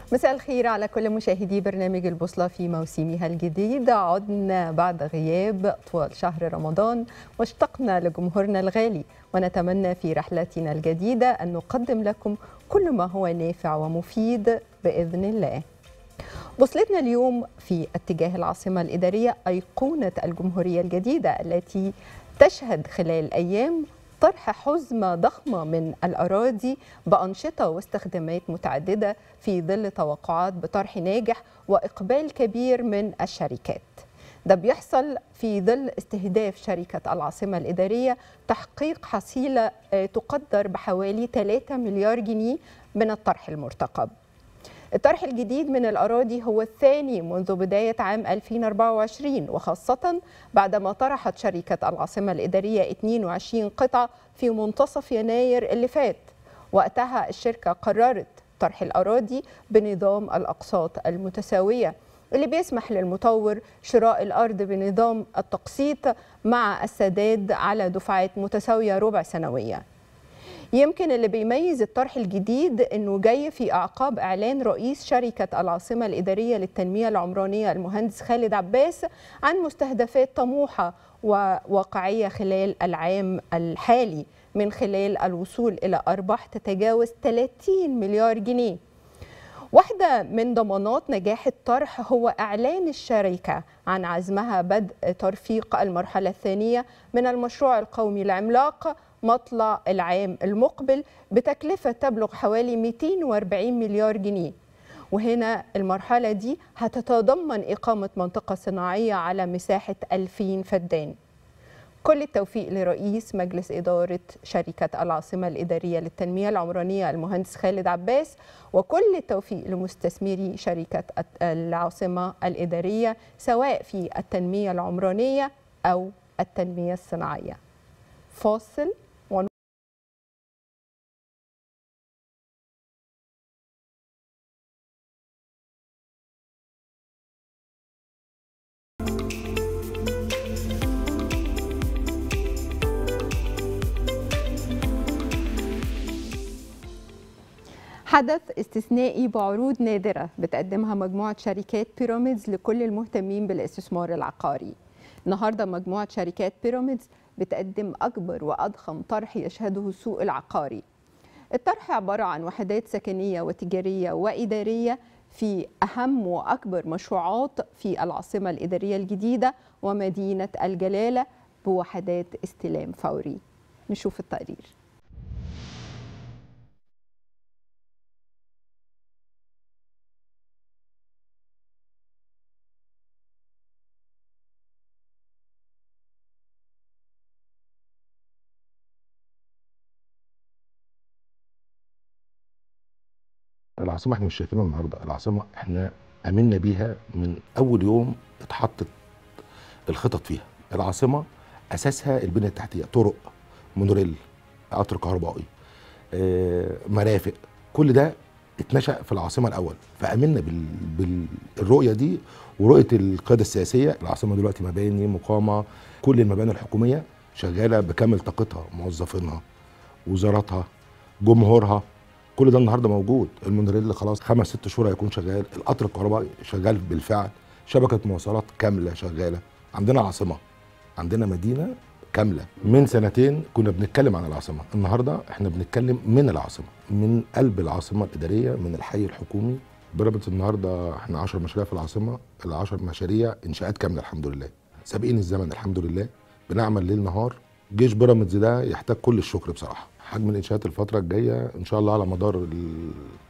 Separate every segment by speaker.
Speaker 1: مساء الخير على كل مشاهدي برنامج البوصلة في موسمها الجديد عدنا بعد غياب طوال شهر رمضان واشتقنا لجمهورنا الغالي ونتمنى في رحلتنا الجديدة أن نقدم لكم كل ما هو نافع ومفيد بإذن الله بوصلتنا اليوم في اتجاه العاصمة الإدارية أيقونة الجمهورية الجديدة التي تشهد خلال أيام طرح حزمة ضخمة من الأراضي بأنشطة واستخدامات متعددة في ظل توقعات بطرح ناجح وإقبال كبير من الشركات ده بيحصل في ظل استهداف شركة العاصمة الإدارية تحقيق حصيلة تقدر بحوالي 3 مليار جنيه من الطرح المرتقب الطرح الجديد من الأراضي هو الثاني منذ بداية عام 2024 وخاصة بعدما طرحت شركة العاصمة الإدارية 22 قطعة في منتصف يناير اللي فات وقتها الشركة قررت طرح الأراضي بنظام الأقساط المتساوية اللي بيسمح للمطور شراء الأرض بنظام التقسيط مع السداد على دفعات متساوية ربع سنوية يمكن اللي بيميز الطرح الجديد انه جاي في اعقاب اعلان رئيس شركه العاصمه الاداريه للتنميه العمرانيه المهندس خالد عباس عن مستهدفات طموحه وواقعيه خلال العام الحالي من خلال الوصول الى ارباح تتجاوز 30 مليار جنيه. واحدة من ضمانات نجاح الطرح هو إعلان الشركة عن عزمها بدء ترفيق المرحلة الثانية من المشروع القومي العملاق مطلع العام المقبل بتكلفة تبلغ حوالي 240 مليار جنيه وهنا المرحلة دي هتتضمن إقامة منطقة صناعية على مساحة 2000 فدان كل التوفيق لرئيس مجلس إدارة شركة العاصمة الإدارية للتنمية العمرانية المهندس خالد عباس وكل التوفيق لمستثمري شركة العاصمة الإدارية سواء في التنمية العمرانية أو التنمية الصناعية فاصل ون... حدث استثنائي بعروض نادرة بتقدمها مجموعة شركات بيراميدز لكل المهتمين بالاستثمار العقاري النهاردة مجموعة شركات بيراميدز بتقدم أكبر وأضخم طرح يشهده السوق العقاري الطرح عبارة عن وحدات سكنية وتجارية وإدارية في أهم وأكبر مشروعات في العاصمة الإدارية الجديدة ومدينة الجلالة بوحدات استلام فوري نشوف التقرير
Speaker 2: العاصمه احنا مش شايفينها النهارده العاصمه احنا امنا بيها من اول يوم اتحطت الخطط فيها العاصمه اساسها البنيه التحتيه طرق مونوريل قطر كهربائي آه، مرافق كل ده اتنشا في العاصمه الاول فامنا بال... بالرؤيه دي ورؤيه القياده السياسيه العاصمه دلوقتي مباني مقامه كل المباني الحكوميه شغاله بكامل طاقتها موظفينها وزاراتها جمهورها كل ده النهارده موجود المونوريل خلاص خمس ست شهور هيكون شغال القطر الكهربائي شغال بالفعل شبكه مواصلات كامله شغاله عندنا عاصمه عندنا مدينه كامله من سنتين كنا بنتكلم عن العاصمه النهارده احنا بنتكلم من العاصمه من قلب العاصمه الاداريه من الحي الحكومي بيراميدز النهارده احنا 10 مشاريع في العاصمه ال 10 مشاريع انشاءات كامله الحمد لله سابقين الزمن الحمد لله بنعمل ليل نهار جيش بيراميدز ده يحتاج كل الشكر بصراحه حجم الانشاءات الفتره الجايه ان شاء الله على مدار ال-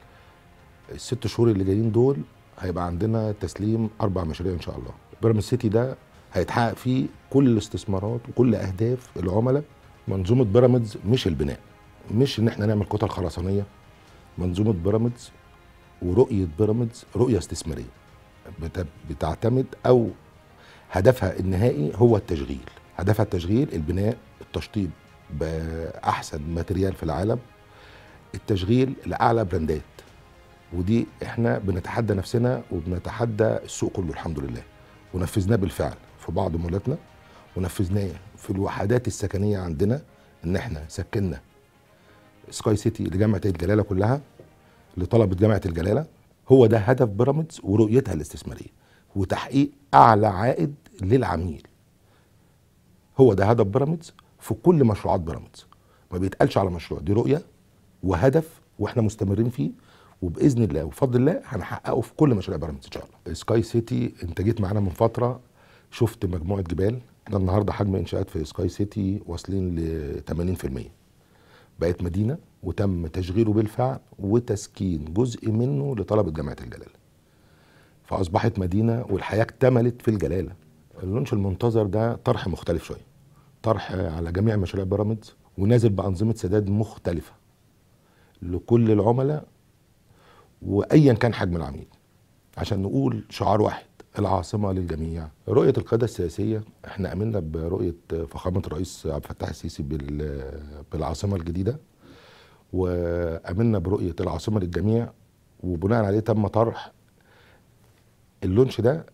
Speaker 2: الست شهور اللي جايين دول هيبقى عندنا تسليم اربع مشاريع ان شاء الله بيراميدز سيتي ده هيتحقق فيه كل الاستثمارات وكل اهداف العملاء منظومه بيراميدز مش البناء مش ان احنا نعمل كتل خرسانيه منظومه بيراميدز ورؤيه بيراميدز رؤيه استثماريه بت- بتعتمد او هدفها النهائي هو التشغيل هدفها التشغيل البناء التشطيب باحسن ماتريال في العالم التشغيل لاعلى براندات ودي احنا بنتحدى نفسنا وبنتحدى السوق كله الحمد لله ونفذناه بالفعل في بعض مولاتنا ونفذناه في الوحدات السكنيه عندنا ان احنا سكننا سكاي سيتي لجامعه الجلاله كلها لطلبه جامعه الجلاله هو ده هدف بيراميدز ورؤيتها الاستثماريه وتحقيق اعلى عائد للعميل هو ده هدف بيراميدز في كل مشروعات بيراميدز ما بيتقالش على مشروع دي رؤيه وهدف واحنا مستمرين فيه وباذن الله وبفضل الله هنحققه في كل مشاريع بيراميدز ان شاء الله سكاي سيتي انت جيت معانا من فتره شفت مجموعه جبال احنا النهارده حجم انشاءات في سكاي سيتي واصلين ل 80% بقت مدينه وتم تشغيله بالفعل وتسكين جزء منه لطلبه جامعه الجلاله فاصبحت مدينه والحياه اكتملت في الجلاله اللونش المنتظر ده طرح مختلف شويه طرح على جميع مشاريع بيراميدز ونازل بانظمه سداد مختلفه لكل العملاء وايا كان حجم العميل عشان نقول شعار واحد العاصمه للجميع رؤيه القياده السياسيه احنا امنا برؤيه فخامه الرئيس عبد الفتاح السيسي بال- بالعاصمه الجديده وامنا برؤيه العاصمه للجميع وبناء عليه تم طرح اللونش ده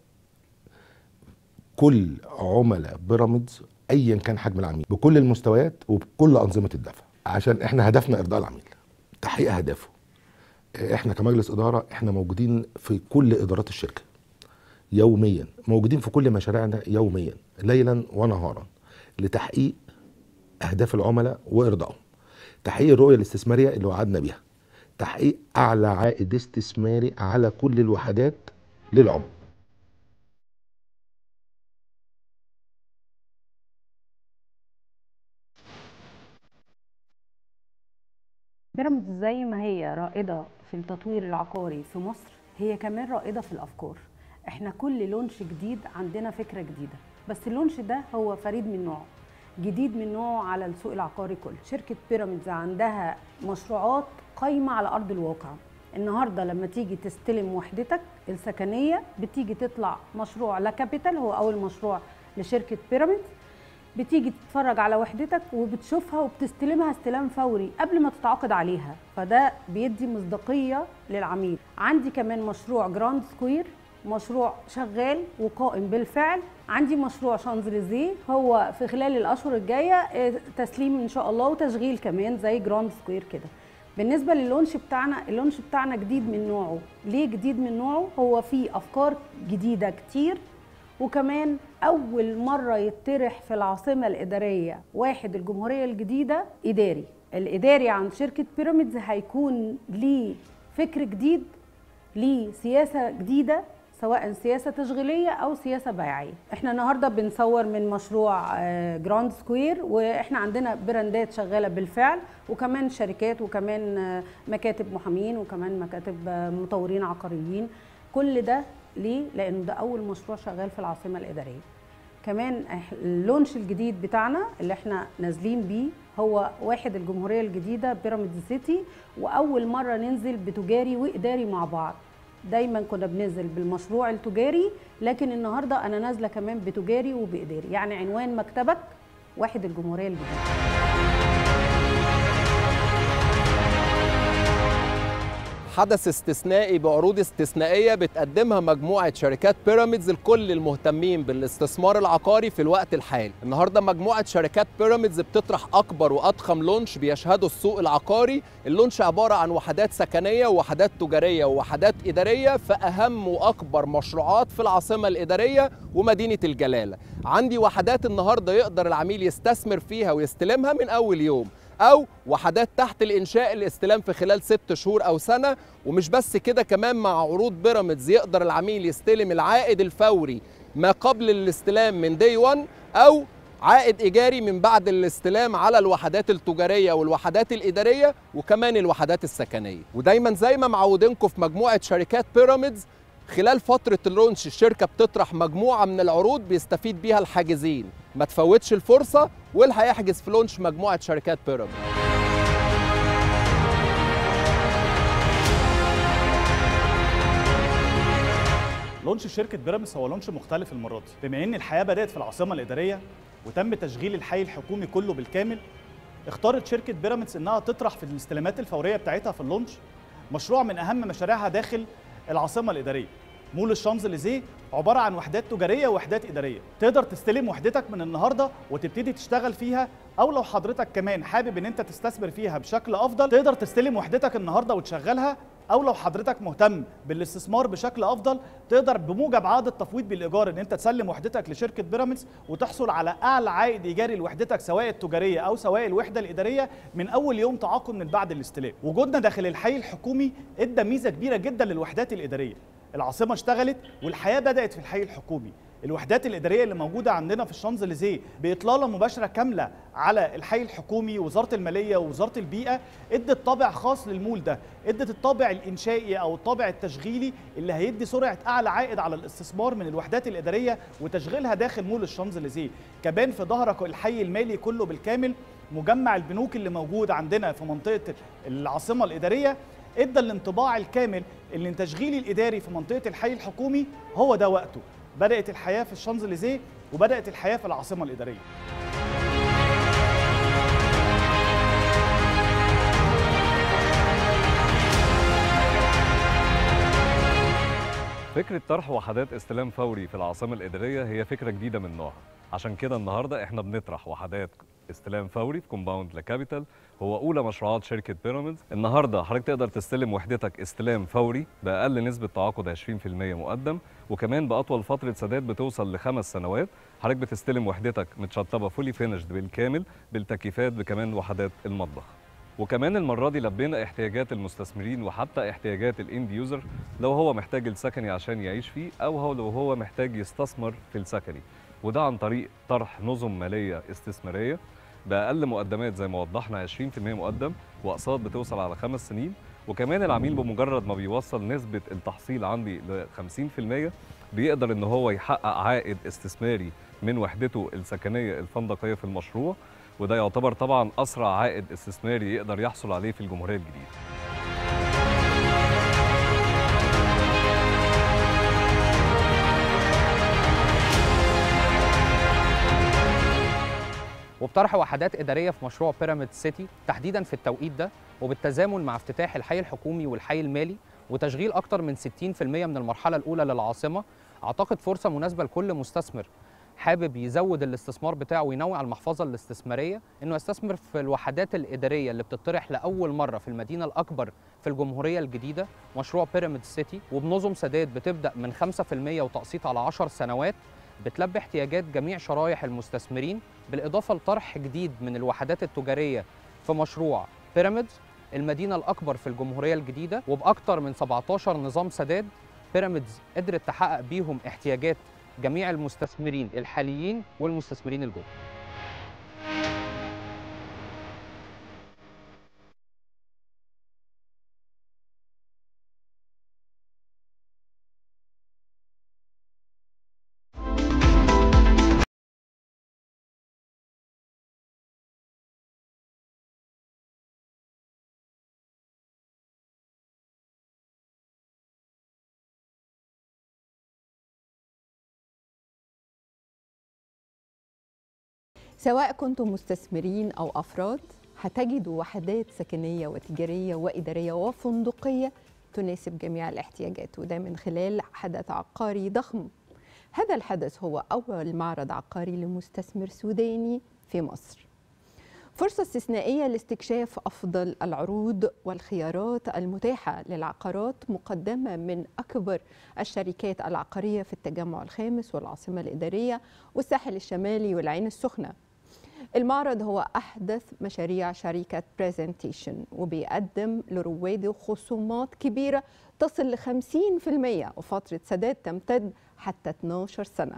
Speaker 2: كل عملاء بيراميدز ايا كان حجم العميل بكل المستويات وبكل انظمه الدفع عشان احنا هدفنا ارضاء العميل تحقيق اهدافه احنا كمجلس اداره احنا موجودين في كل ادارات الشركه يوميا موجودين في كل مشاريعنا يوميا ليلا ونهارا لتحقيق اهداف العملاء وارضائهم تحقيق الرؤيه الاستثماريه اللي وعدنا بيها تحقيق اعلى عائد استثماري على كل الوحدات للعملاء
Speaker 3: بيراميدز زي ما هي رائدة في التطوير العقاري في مصر هي كمان رائدة في الأفكار احنا كل لونش جديد عندنا فكرة جديدة بس اللونش ده هو فريد من نوعه جديد من نوعه على السوق العقاري كله شركة بيراميدز عندها مشروعات قايمة على أرض الواقع النهاردة لما تيجي تستلم وحدتك السكنية بتيجي تطلع مشروع لا كابيتال هو أول مشروع لشركة بيراميدز بتيجي تتفرج على وحدتك وبتشوفها وبتستلمها استلام فوري قبل ما تتعاقد عليها فده بيدي مصداقية للعميل عندي كمان مشروع جراند سكوير مشروع شغال وقائم بالفعل عندي مشروع شانزليزيه هو في خلال الاشهر الجايه آه، تسليم ان شاء الله وتشغيل كمان زي جراند سكوير كده بالنسبه للونش بتاعنا اللونش بتاعنا جديد من نوعه ليه جديد من نوعه هو فيه افكار جديده كتير وكمان أول مرة يطرح في العاصمة الإدارية واحد الجمهورية الجديدة إداري الإداري عند شركة بيراميدز هيكون ليه فكر جديد ليه سياسة جديدة سواء سياسة تشغيلية أو سياسة بيعية احنا النهاردة بنصور من مشروع آه، جراند سكوير واحنا عندنا براندات شغالة بالفعل وكمان شركات وكمان آه، مكاتب محامين وكمان مكاتب آه، مطورين عقاريين كل ده ليه؟ لأنه ده أول مشروع شغال في العاصمة الإدارية كمان إح- اللونش الجديد بتاعنا اللي احنا نازلين بيه هو واحد الجمهورية الجديدة بيراميدز سيتي وأول مرة ننزل بتجاري وإداري مع بعض دايما كنا بننزل بالمشروع التجاري لكن النهاردة أنا نازلة كمان بتجاري وبإداري يعني عنوان مكتبك واحد الجمهورية الجديدة
Speaker 4: حدث استثنائي بعروض استثنائية بتقدمها مجموعة شركات بيراميدز لكل المهتمين بالاستثمار العقاري في الوقت الحالي النهاردة مجموعة شركات بيراميدز بتطرح أكبر وأضخم لونش بيشهده السوق العقاري اللونش عبارة عن وحدات سكنية ووحدات تجارية ووحدات إدارية في أهم وأكبر مشروعات في العاصمة الإدارية ومدينة الجلالة عندي وحدات النهاردة يقدر العميل يستثمر فيها ويستلمها من أول يوم او وحدات تحت الانشاء الاستلام في خلال ست شهور او سنه ومش بس كده كمان مع عروض بيراميدز يقدر العميل يستلم العائد الفوري ما قبل الاستلام من دي 1 او عائد ايجاري من بعد الاستلام على الوحدات التجاريه والوحدات الاداريه وكمان الوحدات السكنيه ودايما زي ما معودينكم في مجموعه شركات بيراميدز خلال فترة اللونش الشركة بتطرح مجموعة من العروض بيستفيد بيها الحاجزين ما تفوتش الفرصة واللي هيحجز في لونش مجموعة شركات بيراميدز
Speaker 5: لونش شركة بيراميدز هو لونش مختلف المرة دي بما ان الحياة بدأت في العاصمة الإدارية وتم تشغيل الحي الحكومي كله بالكامل اختارت شركة بيراميدز انها تطرح في الاستلامات الفورية بتاعتها في اللونش مشروع من اهم مشاريعها داخل العاصمة الإدارية مول الشانزليزيه عبارة عن وحدات تجارية ووحدات إدارية تقدر تستلم وحدتك من النهاردة وتبتدي تشتغل فيها أو لو حضرتك كمان حابب إن أنت تستثمر فيها بشكل أفضل تقدر تستلم وحدتك النهاردة وتشغلها او لو حضرتك مهتم بالاستثمار بشكل افضل تقدر بموجب عقد التفويض بالايجار ان انت تسلم وحدتك لشركه بيراميدز وتحصل على اعلى عائد ايجاري لوحدتك سواء التجاريه او سواء الوحده الاداريه من اول يوم تعاقد من بعد الاستلام وجودنا داخل الحي الحكومي ادى ميزه كبيره جدا للوحدات الاداريه العاصمه اشتغلت والحياه بدات في الحي الحكومي الوحدات الاداريه اللي موجوده عندنا في الشانزليزيه باطلاله مباشره كامله على الحي الحكومي وزاره الماليه ووزاره البيئه ادت طابع خاص للمول ده ادت الطابع الانشائي او الطابع التشغيلي اللي هيدي سرعه اعلى عائد على الاستثمار من الوحدات الاداريه وتشغيلها داخل مول الشانزليزيه كمان في ظهرك الحي المالي كله بالكامل مجمع البنوك اللي موجود عندنا في منطقه العاصمه الاداريه ادى الانطباع الكامل ان التشغيل الاداري في منطقه الحي الحكومي هو ده وقته بدات الحياه في الشانزليزيه وبدات الحياه في العاصمه الاداريه
Speaker 6: فكرة طرح وحدات استلام فوري في العاصمة الإدارية هي فكرة جديدة من نوعها عشان كده النهاردة احنا بنطرح وحدات استلام فوري في كومباوند لكابيتال هو أولى مشروعات شركة بيراميدز النهاردة حضرتك تقدر تستلم وحدتك استلام فوري بأقل نسبة تعاقد 20% مقدم وكمان بأطول فترة سداد بتوصل لخمس سنوات حضرتك بتستلم وحدتك متشطبة فولي فينيشد بالكامل بالتكييفات بكمان وحدات المطبخ وكمان المره دي لبينا احتياجات المستثمرين وحتى احتياجات الاند يوزر لو هو محتاج السكني عشان يعيش فيه او هو لو هو محتاج يستثمر في السكني وده عن طريق طرح نظم ماليه استثماريه باقل مقدمات زي ما وضحنا 20% مقدم واقساط بتوصل على خمس سنين وكمان العميل بمجرد ما بيوصل نسبه التحصيل عندي ل 50% بيقدر ان هو يحقق عائد استثماري من وحدته السكنيه الفندقيه في المشروع وده يعتبر طبعا اسرع عائد استثماري يقدر يحصل عليه في الجمهوريه الجديده
Speaker 7: وبطرح وحدات إدارية في مشروع بيراميد سيتي تحديدا في التوقيت ده وبالتزامن مع افتتاح الحي الحكومي والحي المالي وتشغيل أكثر من 60% من المرحلة الأولى للعاصمة أعتقد فرصة مناسبة لكل مستثمر حابب يزود الاستثمار بتاعه وينوع المحفظة الاستثمارية إنه يستثمر في الوحدات الإدارية اللي بتطرح لأول مرة في المدينة الأكبر في الجمهورية الجديدة مشروع بيراميد سيتي وبنظم سداد بتبدأ من 5% وتقسيط على 10 سنوات بتلبي احتياجات جميع شرايح المستثمرين بالإضافة لطرح جديد من الوحدات التجارية في مشروع بيراميدز المدينة الأكبر في الجمهورية الجديدة وبأكثر من 17 نظام سداد بيراميدز قدرت تحقق بيهم احتياجات جميع المستثمرين الحاليين والمستثمرين الجدد
Speaker 1: سواء كنتم مستثمرين أو أفراد هتجدوا وحدات سكنية وتجارية وإدارية وفندقية تناسب جميع الاحتياجات وده من خلال حدث عقاري ضخم هذا الحدث هو أول معرض عقاري لمستثمر سوداني في مصر فرصة استثنائية لاستكشاف أفضل العروض والخيارات المتاحة للعقارات مقدمة من أكبر الشركات العقارية في التجمع الخامس والعاصمة الإدارية والساحل الشمالي والعين السخنة المعرض هو أحدث مشاريع شركة بريزنتيشن وبيقدم لرواده خصومات كبيرة تصل ل 50% وفترة سداد تمتد حتى 12 سنة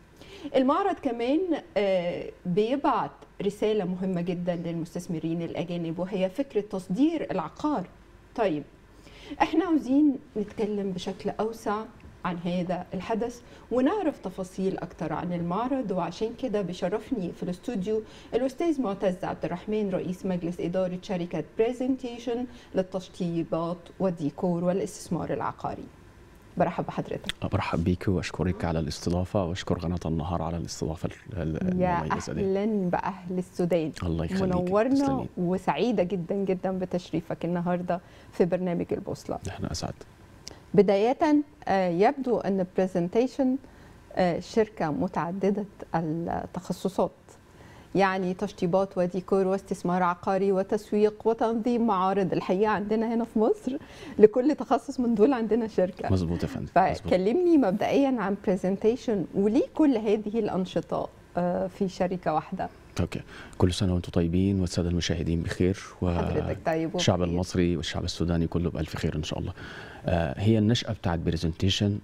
Speaker 1: المعرض كمان آه، بيبعت رسالة مهمة جدا للمستثمرين الأجانب وهي فكرة تصدير العقار طيب احنا عاوزين نتكلم بشكل أوسع عن هذا الحدث ونعرف تفاصيل أكتر عن المعرض وعشان كده بيشرفني في الاستوديو الأستاذ معتز عبد الرحمن رئيس مجلس إدارة شركة بريزنتيشن للتشطيبات والديكور والاستثمار العقاري برحب بحضرتك
Speaker 8: برحب بيك واشكرك على الاستضافه واشكر قناه النهار على الاستضافه ال-
Speaker 1: يا
Speaker 8: المميزه دي
Speaker 1: أهلا بأهل السودان
Speaker 8: الله يخليك
Speaker 1: منورنا
Speaker 8: تسلمي.
Speaker 1: وسعيدة جدا جدا بتشريفك النهاردة في برنامج البوصلة
Speaker 8: احنا اسعد
Speaker 1: بداية آه، يبدو أن بريزنتيشن شركة متعددة التخصصات يعني تشطيبات وديكور واستثمار عقاري وتسويق وتنظيم معارض الحقيقه عندنا هنا في مصر لكل تخصص من دول عندنا شركه
Speaker 8: مظبوط يا فندم مظبوط.
Speaker 1: فكلمني مبدئيا عن برزنتيشن وليه كل هذه الانشطه آه، في شركه واحده
Speaker 8: اوكي كل سنه وانتم طيبين والساده المشاهدين بخير
Speaker 1: حضرتك طيب
Speaker 8: والشعب
Speaker 1: وبخير.
Speaker 8: المصري والشعب السوداني كله بالف خير ان شاء الله آه، هي النشأة بتاعت برزنتيشن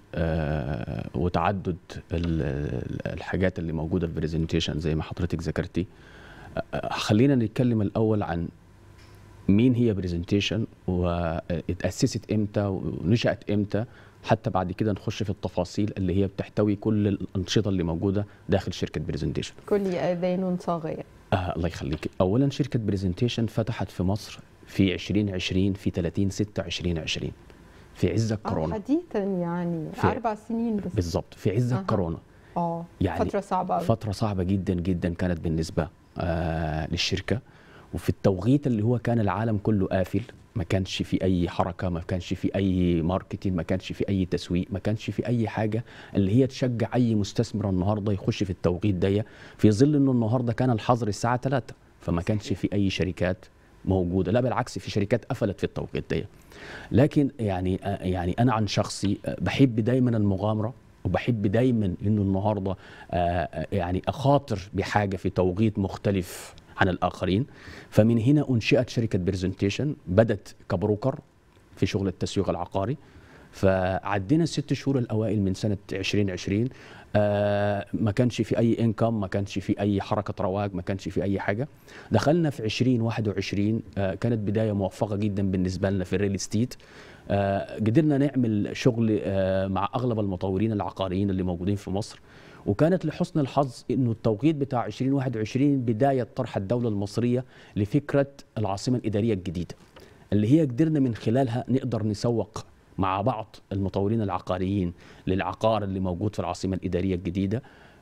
Speaker 8: وتعدد ال- ال- الحاجات اللي موجودة في برزنتيشن زي ما حضرتك ذكرتي آه، آه، خلينا نتكلم الأول عن مين هي برزنتيشن واتأسست امتى ونشأت امتى حتى بعد كده نخش في التفاصيل اللي هي بتحتوي كل الأنشطة اللي موجودة داخل شركة برزنتيشن
Speaker 1: كل اذان صاغيه
Speaker 8: آه الله يخليك اولا شركه برزنتيشن فتحت في مصر في 2020 في 30 6 2020 في عز
Speaker 1: آه،
Speaker 8: الكورونا
Speaker 1: حديثا يعني
Speaker 8: في-
Speaker 1: اربع سنين بس
Speaker 8: بالظبط في عز
Speaker 1: أها.
Speaker 8: الكورونا
Speaker 1: اه
Speaker 8: يعني
Speaker 1: فتره صعبه أوي.
Speaker 8: فتره صعبه جدا جدا كانت بالنسبه آه للشركه وفي التوقيت اللي هو كان العالم كله قافل ما كانش في اي حركه ما كانش في اي ماركتينج ما كانش في اي تسويق ما كانش في اي حاجه اللي هي تشجع اي مستثمر النهارده يخش في التوقيت ده في ظل انه النهارده كان الحظر الساعه 3 فما كانش في اي شركات موجوده لا بالعكس في شركات قفلت في التوقيت ده لكن يعني آه، يعني انا عن شخصي آه، بحب دايما المغامره وبحب دايما انه النهارده آه، يعني اخاطر بحاجه في توقيت مختلف عن الاخرين فمن هنا انشئت شركه برزنتيشن بدت كبروكر في شغل التسويق العقاري فعدينا الست شهور الاوائل من سنه 2020 آه ما كانش في اي انكم ما كانش في اي حركه رواج ما كانش في اي حاجه دخلنا في 2021 آه كانت بدايه موفقه جدا بالنسبه لنا في الريل استيت آه قدرنا نعمل شغل آه مع اغلب المطورين العقاريين اللي موجودين في مصر وكانت لحسن الحظ انه التوقيت بتاع 2021 بدايه طرح الدوله المصريه لفكره العاصمه الاداريه الجديده اللي هي قدرنا من خلالها نقدر نسوق مع بعض المطورين العقاريين للعقار اللي موجود في العاصمه الاداريه الجديده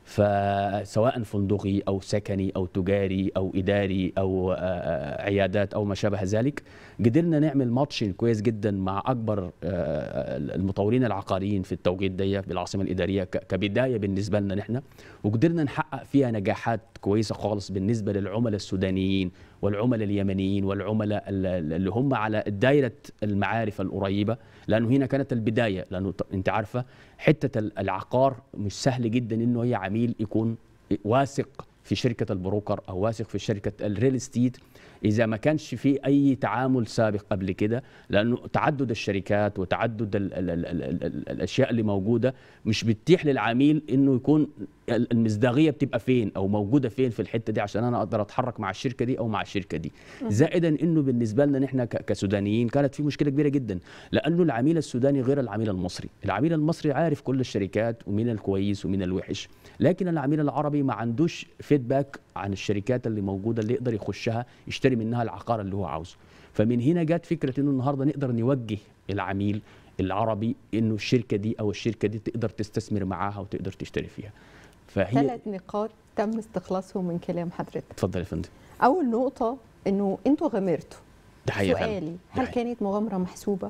Speaker 8: فسواء فندقي او سكني او تجاري او اداري او آه، عيادات او ما شابه ذلك قدرنا نعمل ماتش كويس جدا مع اكبر آه، المطورين العقاريين في التوقيت ده بالعاصمه الاداريه ك- كبدايه بالنسبه لنا نحن وقدرنا نحقق فيها نجاحات كويسه خالص بالنسبه للعملاء السودانيين والعملاء اليمنيين والعملاء ال- ال- اللي هم على دائره المعارف القريبه لانه هنا كانت البدايه لانه ط- انت عارفه حته ال- العقار مش سهل جدا انه هي عميل يكون واثق في شركه البروكر او واثق في شركه الريل استيت اذا ما كانش في اي تعامل سابق قبل كده لانه تعدد الشركات وتعدد ال ال ال ال ال ال الاشياء اللي موجوده مش بتتيح للعميل انه يكون ال- المصداقيه بتبقى فين او موجوده فين في الحته دي عشان انا اقدر اتحرك مع الشركه دي او مع الشركه دي زائدا انه بالنسبه لنا نحن ك- كسودانيين كانت في مشكله كبيره جدا لانه العميل السوداني غير العميل المصري العميل المصري عارف كل الشركات ومين الكويس ومين الوحش لكن العميل العربي ما عندوش فيدباك عن الشركات اللي موجوده اللي يقدر يخشها يشتري منها العقار اللي هو عاوزه فمن هنا جت فكره انه النهارده نقدر نوجه العميل العربي انه الشركه دي او الشركه دي تقدر تستثمر معاها وتقدر تشتري فيها فهي
Speaker 1: ثلاث نقاط تم استخلاصهم من كلام حضرتك
Speaker 8: اتفضل يا فندم
Speaker 1: اول نقطه انه انتوا غامرتوا
Speaker 8: ده حقيقة فندم.
Speaker 1: سؤالي
Speaker 8: ده
Speaker 1: هل
Speaker 8: حقيقة.
Speaker 1: كانت مغامره محسوبه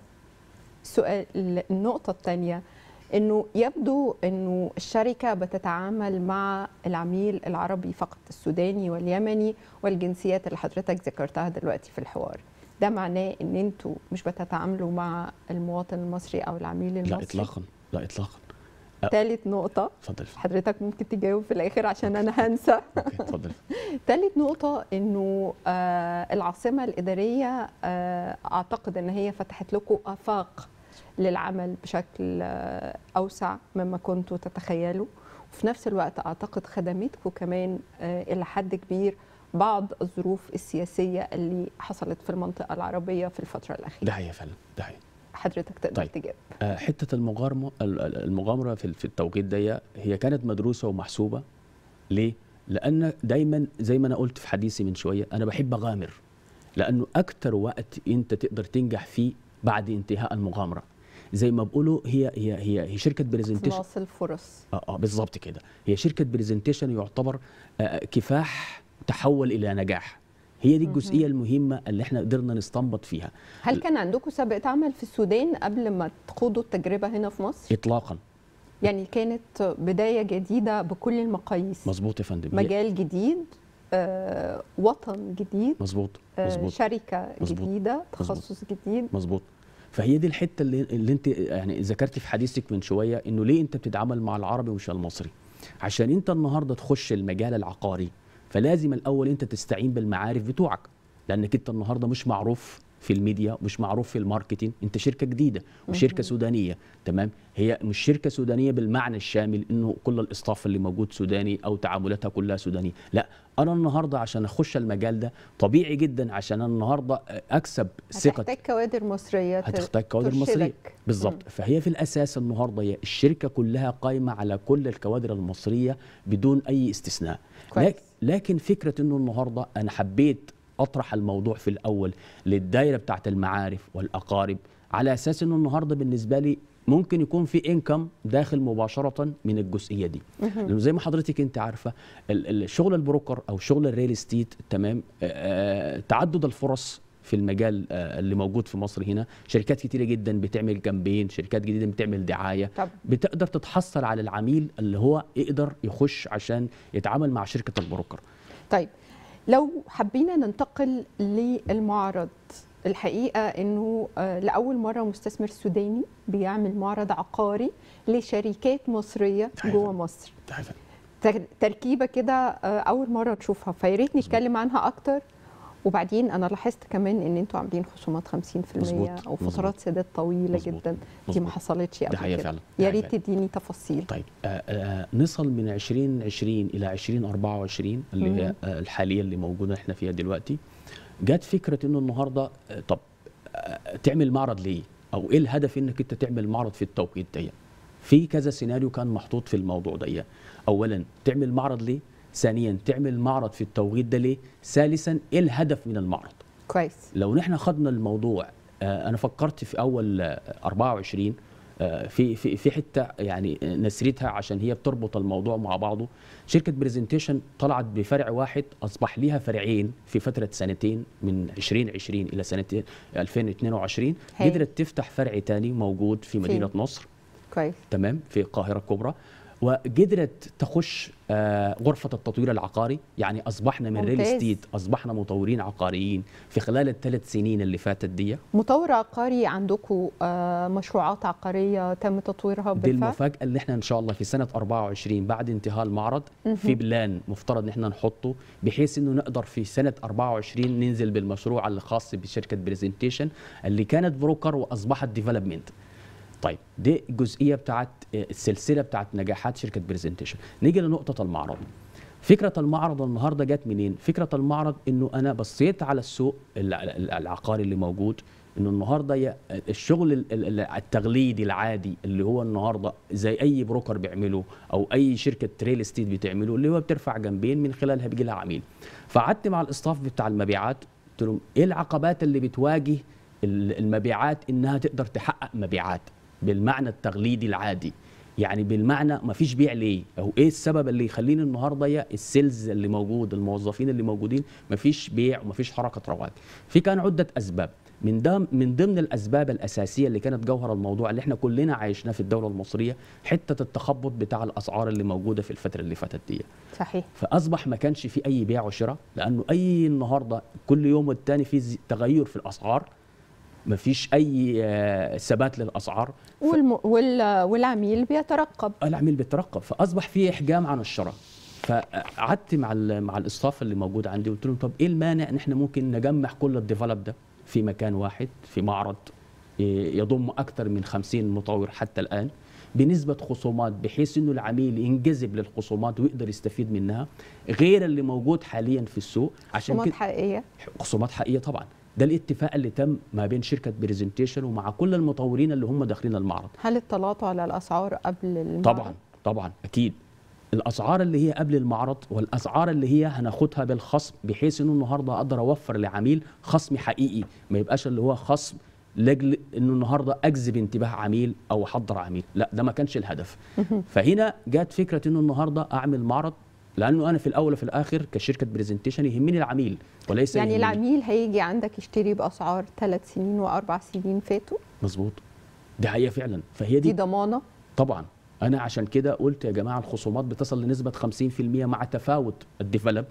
Speaker 1: السؤال النقطه الثانيه انه يبدو انه الشركه بتتعامل مع العميل العربي فقط السوداني واليمني والجنسيات اللي حضرتك ذكرتها دلوقتي في الحوار ده معناه ان انتوا مش بتتعاملوا مع المواطن المصري او العميل المصري
Speaker 8: لا اطلاقا لا اطلاقا
Speaker 1: ثالث نقطه
Speaker 8: اتفضل
Speaker 1: حضرتك ممكن تجاوب في الاخر عشان انا هنسى
Speaker 8: اوكي اتفضل
Speaker 1: ثالث نقطة انه آه العاصمة الإدارية آه اعتقد ان هي فتحت لكم آفاق للعمل بشكل آه اوسع مما كنتوا تتخيلوا وفي نفس الوقت اعتقد خدمتكم كمان آه الى حد كبير بعض الظروف السياسية اللي حصلت في المنطقة العربية في الفترة الأخيرة
Speaker 8: ده حقيقة فعلا ده حقيقة
Speaker 1: حضرتك تقدر
Speaker 8: طيب.
Speaker 1: تجاوب
Speaker 8: آه، حته المغامره ال- ال- المغامره في في التوقيت ده هي كانت مدروسه ومحسوبه ليه؟ لان دايما زي ما انا قلت في حديثي من شويه انا بحب اغامر لانه اكتر وقت انت تقدر تنجح فيه بعد انتهاء المغامره زي ما بقولوا هي هي هي هي شركه برزنتيشن
Speaker 1: اقتناص الفرص
Speaker 8: اه اه بالظبط كده هي شركه برزنتيشن يعتبر آه كفاح تحول الى نجاح هي دي الجزئيه المهمه اللي احنا قدرنا نستنبط فيها
Speaker 1: هل كان عندكم سابقة عمل في السودان قبل ما تخوضوا التجربة هنا في مصر؟
Speaker 8: اطلاقا
Speaker 1: يعني كانت بداية جديدة بكل المقاييس
Speaker 8: مظبوط يا فندم هي-
Speaker 1: مجال جديد آه، وطن جديد
Speaker 8: مظبوط
Speaker 1: آه،
Speaker 8: مظبوط
Speaker 1: شركه
Speaker 8: مظبوط.
Speaker 1: جديده تخصص جديد
Speaker 8: مظبوط فهي دي الحته اللي, اللي انت يعني ذكرتي في حديثك من شويه انه ليه انت بتتعامل مع العربي مش المصري عشان انت النهارده تخش المجال العقاري فلازم الاول انت تستعين بالمعارف بتوعك لانك انت النهارده مش معروف في الميديا مش معروف في الماركتينج انت شركه جديده وشركه سودانيه تمام هي مش شركه سودانيه بالمعنى الشامل انه كل الاستاف اللي موجود سوداني او تعاملاتها كلها سودانيه لا انا النهارده عشان اخش المجال ده طبيعي جدا عشان أنا النهارده اكسب ثقه
Speaker 1: هتحتاج كوادر مصريه ت-
Speaker 8: هتحتاج كوادر مصريه
Speaker 1: ترشدك.
Speaker 8: بالظبط فهي في الاساس النهارده هي الشركه كلها قايمه على كل الكوادر المصريه بدون اي استثناء
Speaker 1: كويس.
Speaker 8: لك لكن فكره انه النهارده انا حبيت اطرح الموضوع في الاول للدائره بتاعت المعارف والاقارب على اساس انه النهارده بالنسبه لي ممكن يكون في انكم داخل مباشره من الجزئيه دي لانه زي ما حضرتك انت عارفه ال- الشغل البروكر او شغل الريل استيت تمام آه، آه، تعدد الفرص في المجال آه، اللي موجود في مصر هنا شركات كتيره جدا بتعمل كامبين شركات جديده بتعمل دعايه
Speaker 1: طب
Speaker 8: بتقدر تتحصل على العميل اللي هو يقدر يخش عشان يتعامل مع شركه البروكر
Speaker 1: طيب لو حبينا ننتقل للمعرض الحقيقة أنه آه، لأول مرة مستثمر سوداني بيعمل معرض عقاري لشركات مصرية
Speaker 8: أيوة.
Speaker 1: جوه مصر تر- تركيبة كده آه، أول مرة نشوفها فياريت نتكلم عنها أكتر وبعدين أنا لاحظت كمان إن أنتوا عاملين خصومات 50%
Speaker 8: مظبوط،
Speaker 1: أو فترات سداد طويلة
Speaker 8: مظبوط،
Speaker 1: جدا دي ما
Speaker 8: مظبوط.
Speaker 1: حصلتش
Speaker 8: دي
Speaker 1: قبل
Speaker 8: حقيقة
Speaker 1: كده
Speaker 8: فعلا، دي
Speaker 1: يا
Speaker 8: حقيقة
Speaker 1: ريت تديني تفاصيل
Speaker 8: طيب آه آه نصل من 2020 الى 2024 اللي هي آه الحاليه اللي موجوده احنا فيها دلوقتي جت فكره انه النهارده آه طب آه تعمل معرض ليه؟ او ايه الهدف انك انت تعمل معرض في التوقيت ده؟ في كذا سيناريو كان محطوط في الموضوع ده اولا تعمل معرض ليه؟ ثانيا تعمل معرض في التوقيت ده ليه؟ ثالثا ايه الهدف من المعرض؟
Speaker 1: كويس
Speaker 8: لو نحن خدنا الموضوع آه، انا فكرت في اول آه، 24 آه، في في في حته يعني نسرتها عشان هي بتربط الموضوع مع بعضه شركه برزنتيشن طلعت بفرع واحد اصبح ليها فرعين في فتره سنتين من 2020 الى سنتين 2022
Speaker 1: هاي.
Speaker 8: قدرت تفتح فرع تاني موجود في مدينه نصر
Speaker 1: كويس
Speaker 8: تمام في القاهره الكبرى وقدرت تخش آه، غرفه التطوير العقاري يعني اصبحنا من ريل
Speaker 1: ممتاز.
Speaker 8: استيت اصبحنا مطورين عقاريين في خلال الثلاث سنين اللي فاتت دي
Speaker 1: مطور عقاري عندكم آه، مشروعات عقارية تم تطويرها
Speaker 8: دي
Speaker 1: بالفعل
Speaker 8: المفاجاه اللي احنا ان شاء الله في سنه 24 بعد انتهاء المعرض في بلان مفترض ان احنا نحطه بحيث انه نقدر في سنه 24 ننزل بالمشروع الخاص بشركه برزنتيشن اللي كانت بروكر واصبحت ديفلوبمنت طيب دي الجزئيه بتاعت آه، السلسله بتاعت نجاحات شركه برزنتيشن نيجي لنقطه المعرض فكره المعرض النهارده جت منين فكره المعرض انه انا بصيت على السوق الع- الع- العقاري اللي موجود انه النهارده ي- الشغل ال- ال- التغليدي العادي اللي هو النهارده زي اي بروكر بيعمله او اي شركه ريل استيت بتعمله اللي هو بترفع جنبين من خلالها بيجي لها عميل فقعدت مع الاستاف بتاع المبيعات قلت لهم ايه العقبات اللي بتواجه ال- المبيعات انها تقدر تحقق مبيعات بالمعنى التغليدي العادي يعني بالمعنى ما فيش بيع ليه او ايه السبب اللي يخليني النهارده يا السيلز اللي موجود الموظفين اللي موجودين ما فيش بيع وما فيش حركه رواج في كان عده اسباب من ده من ضمن الاسباب الاساسيه اللي كانت جوهر الموضوع اللي احنا كلنا عايشناه في الدوله المصريه حته التخبط بتاع الاسعار اللي موجوده في الفتره اللي فاتت دي
Speaker 1: صحيح
Speaker 8: فاصبح ما كانش في اي بيع وشراء لانه اي النهارده كل يوم والتاني في زي- تغير في الاسعار ما فيش اي آه، ثبات للاسعار ف-
Speaker 1: والم... وال... والعميل بيترقب
Speaker 8: العميل بيترقب فاصبح في احجام عن الشراء فقعدت مع ال- مع الاستاف اللي موجود عندي قلت لهم طب ايه المانع ان احنا ممكن نجمع كل الديفلوب ده في مكان واحد في معرض إيه، يضم اكثر من 50 مطور حتى الان بنسبه خصومات بحيث انه العميل ينجذب للخصومات ويقدر يستفيد منها غير اللي موجود حاليا في السوق عشان
Speaker 1: خصومات
Speaker 8: كده
Speaker 1: حقيقية
Speaker 8: خصومات حقيقيه طبعا ده الاتفاق اللي تم ما بين شركه برزنتيشن ومع كل المطورين اللي هم داخلين المعرض
Speaker 1: هل اطلعتوا على الأسعار قبل المعرض؟
Speaker 8: طبعا طبعا اكيد الاسعار اللي هي قبل المعرض والاسعار اللي هي هناخدها بالخصم بحيث انه النهارده اقدر اوفر لعميل خصم حقيقي ما يبقاش اللي هو خصم لاجل انه النهارده اجذب انتباه عميل او احضر عميل لا ده ما كانش الهدف فهنا جت فكره انه النهارده اعمل معرض لانه انا في الاول وفي الاخر كشركه برزنتيشن يهمني العميل وليس
Speaker 1: يعني
Speaker 8: يهمني-
Speaker 1: العميل هيجي عندك يشتري بأسعار ثلاث سنين وأربع سنين فاتوا
Speaker 8: مظبوط دي حقيقه فعلا فهي
Speaker 1: دي
Speaker 8: دي
Speaker 1: ضمانة
Speaker 8: طبعا انا عشان كده قلت يا جماعه الخصومات بتصل لنسبه 50% مع تفاوت الديفلوب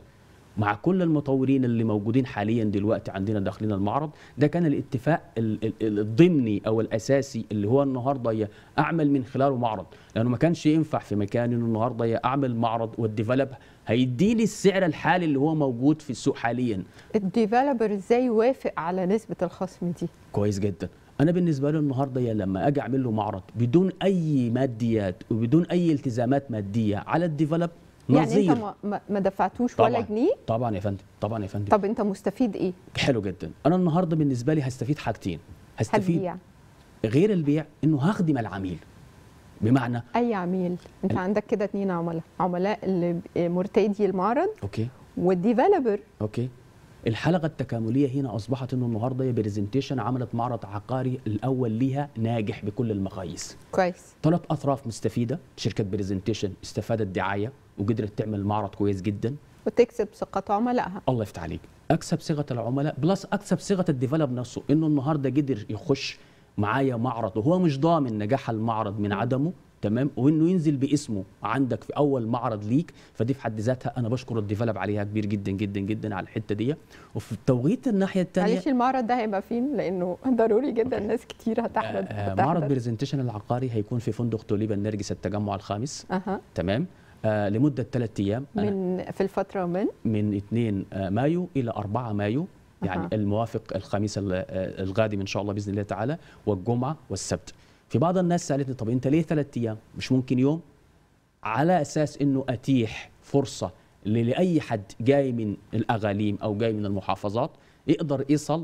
Speaker 8: مع كل المطورين اللي موجودين حاليا دلوقتي عندنا داخلين المعرض ده كان الاتفاق ال- ال- الضمني او الاساسي اللي هو النهارده يا اعمل من خلاله معرض لانه ما كانش ينفع في مكان انه النهارده يا اعمل معرض والديفلوب هيديني السعر الحالي اللي هو موجود في السوق حاليا
Speaker 1: الديفلوبر ازاي يوافق على نسبه الخصم دي
Speaker 8: كويس جدا انا بالنسبه لي النهارده يا لما اجي اعمل له معرض بدون اي ماديات وبدون اي التزامات ماديه على الديفلوب
Speaker 1: يعني
Speaker 8: نظير
Speaker 1: انت ما- ما, ما دفعتوش ولا
Speaker 8: طبعاً.
Speaker 1: جنيه
Speaker 8: طبعا يا فندم طبعا يا فندم
Speaker 1: طب انت مستفيد ايه
Speaker 8: حلو جدا انا النهارده بالنسبه لي هستفيد حاجتين هستفيد
Speaker 1: هتبيع
Speaker 8: غير البيع انه هخدم العميل بمعنى
Speaker 1: اي عميل انت
Speaker 8: ال-
Speaker 1: عندك كده اتنين عملاء عملاء اللي ب- مرتدي المعرض
Speaker 8: اوكي
Speaker 1: والديفلوبر
Speaker 8: اوكي الحلقه التكامليه هنا اصبحت انه النهارده يا برزنتيشن عملت معرض عقاري الاول ليها ناجح بكل المقاييس
Speaker 1: كويس
Speaker 8: ثلاث اطراف مستفيده شركه برزنتيشن استفادت دعايه وقدرت تعمل معرض كويس جدا
Speaker 1: وتكسب ثقه عملائها
Speaker 8: الله يفتح عليك اكسب صيغه العملاء بلس اكسب صيغه الديفلوب نفسه انه النهارده قدر يخش معايا معرض وهو مش ضامن نجاح المعرض من عدمه تمام وانه ينزل باسمه عندك في اول معرض ليك فدي في حد ذاتها انا بشكر الديفلوب عليها كبير جدا جدا جدا على الحته دي وفي التوقيت الناحيه الثانيه
Speaker 1: معلش المعرض ده هيبقى فين لانه ضروري جدا
Speaker 8: أوكي.
Speaker 1: ناس كتير هتحضر
Speaker 8: آه،
Speaker 1: هتحضر.
Speaker 8: معرض برزنتيشن العقاري هيكون في فندق توليبا النرجس التجمع الخامس
Speaker 1: اها
Speaker 8: تمام آه لمده ثلاث ايام أنا
Speaker 1: من في الفتره من
Speaker 8: من 2 آه، مايو الى 4 مايو يعني
Speaker 1: أها.
Speaker 8: الموافق الخميس ال- آه، القادم ان شاء الله باذن الله تعالى والجمعه والسبت في بعض الناس سالتني طب انت ليه ثلاث ايام مش ممكن يوم على اساس انه اتيح فرصه ل- لاي حد جاي من الاغاليم او جاي من المحافظات يقدر يصل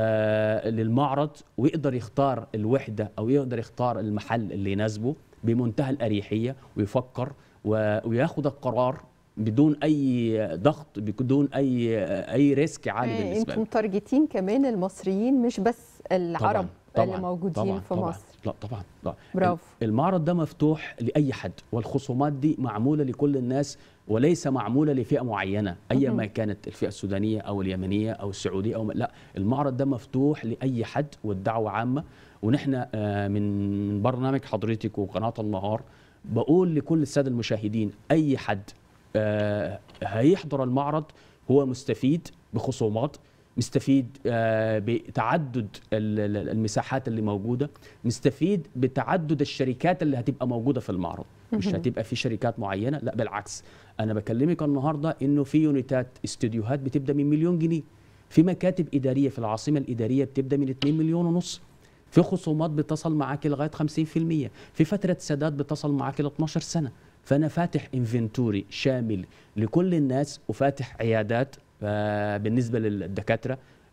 Speaker 8: آه للمعرض ويقدر يختار الوحده او يقدر يختار المحل اللي يناسبه بمنتهى الاريحيه ويفكر و- وياخد القرار بدون اي ضغط بدون اي اي ريسك عالي
Speaker 1: آه،
Speaker 8: بالنسبه
Speaker 1: انتم
Speaker 8: له
Speaker 1: متارجتين كمان المصريين مش بس العرب اللي موجودين
Speaker 8: طبعا
Speaker 1: في
Speaker 8: طبعا
Speaker 1: مصر
Speaker 8: لا طبعا لا
Speaker 1: برافو.
Speaker 8: المعرض ده مفتوح لاي حد والخصومات دي معموله لكل الناس وليس معموله لفئه معينه ايا ما كانت الفئه السودانيه او اليمنيه او السعوديه او ما لا المعرض ده مفتوح لاي حد والدعوه عامه ونحن آه، من برنامج حضرتك وقناه النهار بقول لكل الساده المشاهدين اي حد آه، هيحضر المعرض هو مستفيد بخصومات مستفيد آه، بتعدد ال- ال- المساحات اللي موجوده مستفيد بتعدد الشركات اللي هتبقى موجوده في المعرض مش هتبقى في شركات معينه لا بالعكس انا بكلمك النهارده انه في يونيتات استوديوهات بتبدا من مليون جنيه في مكاتب اداريه في العاصمه الاداريه بتبدا من 2 مليون ونص في خصومات بتصل معاك لغايه 50% في فتره سداد بتصل معاك ل 12 سنه فانا فاتح انفنتوري شامل لكل الناس وفاتح عيادات آه، بالنسبه للدكاتره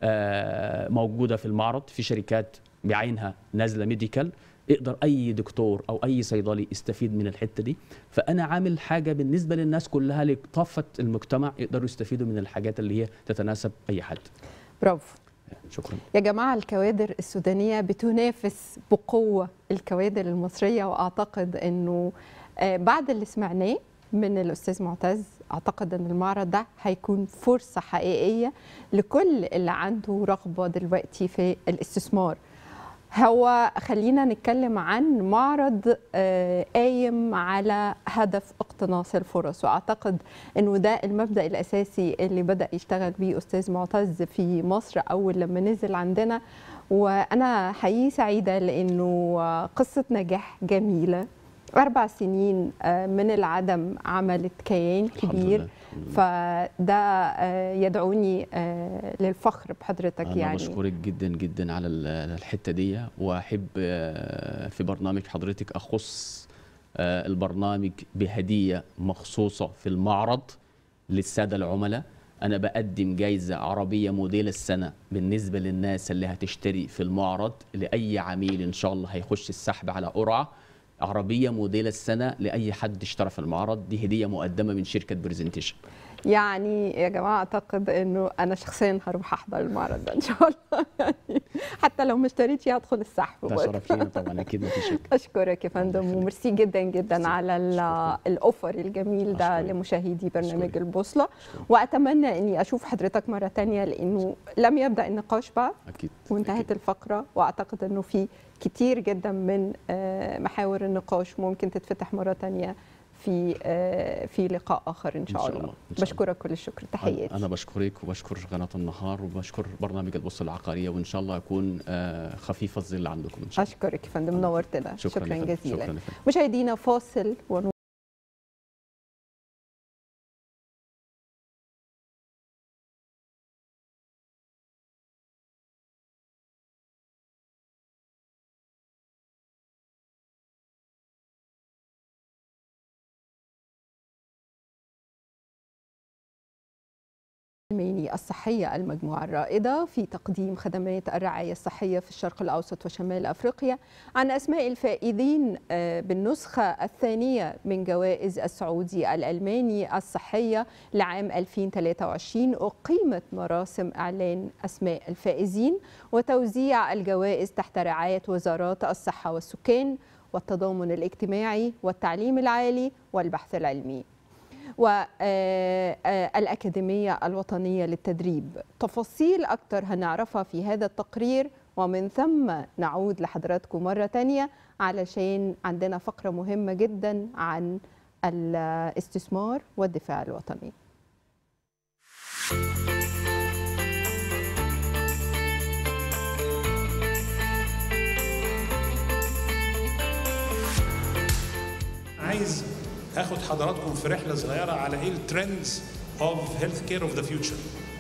Speaker 8: آه، موجوده في المعرض في شركات بعينها نازله ميديكال يقدر اي دكتور او اي صيدلي يستفيد من الحته دي فانا عامل حاجه بالنسبه للناس كلها لكافه المجتمع يقدروا يستفيدوا من الحاجات اللي هي تتناسب اي حد
Speaker 1: برافو
Speaker 8: شكرا
Speaker 1: يا جماعة الكوادر السودانية بتنافس بقوة الكوادر المصرية وأعتقد أنه آه، بعد اللي سمعناه من الأستاذ معتز أعتقد أن المعرض ده هيكون فرصة حقيقية لكل اللي عنده رغبة دلوقتي في الاستثمار هو خلينا نتكلم عن معرض آه، قايم على هدف اقتناص الفرص واعتقد انه ده المبدا الاساسي اللي بدا يشتغل بيه استاذ معتز في مصر اول لما نزل عندنا وانا حقيقي سعيده لانه آه، قصه نجاح جميله اربع سنين آه، من العدم عملت كيان
Speaker 8: الحمد
Speaker 1: كبير
Speaker 8: لله.
Speaker 1: فده آه، يدعوني آه، للفخر بحضرتك
Speaker 8: أنا
Speaker 1: يعني
Speaker 8: بشكرك جدا جدا على ال- الحتة دي وأحب آه، في برنامج حضرتك أخص آه، البرنامج بهدية مخصوصة في المعرض للسادة العملاء أنا بقدم جايزة عربية موديل السنة بالنسبة للناس اللي هتشتري في المعرض لأي عميل إن شاء الله هيخش السحب على قرعة عربية موديل السنة لأي حد اشترى في المعرض دي هدية مقدمة من شركة برزنتيشن
Speaker 1: يعني يا جماعه اعتقد انه انا شخصيا هروح احضر المعرض ده ان شاء الله يعني حتى لو ما اشتريتش هدخل السحب
Speaker 8: ده
Speaker 1: برضه.
Speaker 8: شرف لينا طبعا أكيد ما في شك
Speaker 1: اشكرك يا
Speaker 8: الله
Speaker 1: فندم
Speaker 8: يخليك.
Speaker 1: وميرسي جدا جدا على ال-
Speaker 8: شكراً.
Speaker 1: الاوفر الجميل ده
Speaker 8: أشكرك.
Speaker 1: لمشاهدي برنامج
Speaker 8: أشكرك.
Speaker 1: البوصله واتمنى اني اشوف حضرتك مره تانية لانه لم يبدا النقاش بعد
Speaker 8: أكيد
Speaker 1: وانتهت
Speaker 8: أكيد.
Speaker 1: الفقره واعتقد انه في كتير جدا من آه، محاور النقاش ممكن تتفتح مره تانية في آه، في لقاء اخر ان شاء,
Speaker 8: إن شاء
Speaker 1: الله,
Speaker 8: الله. إن شاء الله.
Speaker 1: بشكرك كل الشكر تحياتي
Speaker 8: انا بشكرك وبشكر قناه النهار وبشكر برنامج البص العقاريه وان شاء الله يكون آه، خفيف الظل عندكم ان شاء الله
Speaker 1: اشكرك يا فندم نورتنا
Speaker 8: شكرا
Speaker 1: شكرا
Speaker 8: يا فندم.
Speaker 1: جزيلا
Speaker 8: شكرا يا فندم.
Speaker 1: مشاهدينا فاصل ونو... الألماني الصحية المجموعة الرائدة في تقديم خدمات الرعاية الصحية في الشرق الأوسط وشمال أفريقيا عن أسماء الفائزين آه، بالنسخة الثانية من جوائز السعودي الألماني الصحية لعام 2023 أقيمت مراسم إعلان أسماء الفائزين وتوزيع الجوائز تحت رعاية وزارات الصحة والسكان والتضامن الاجتماعي والتعليم العالي والبحث العلمي والأكاديمية الوطنية للتدريب تفاصيل أكتر هنعرفها في هذا التقرير ومن ثم نعود لحضراتكم مرة تانية علشان عندنا فقرة مهمة جدا عن الاستثمار والدفاع الوطني
Speaker 9: عايز اخد حضراتكم في رحله صغيره على ايه الترندز اوف هيلث كير اوف ذا فيوتشر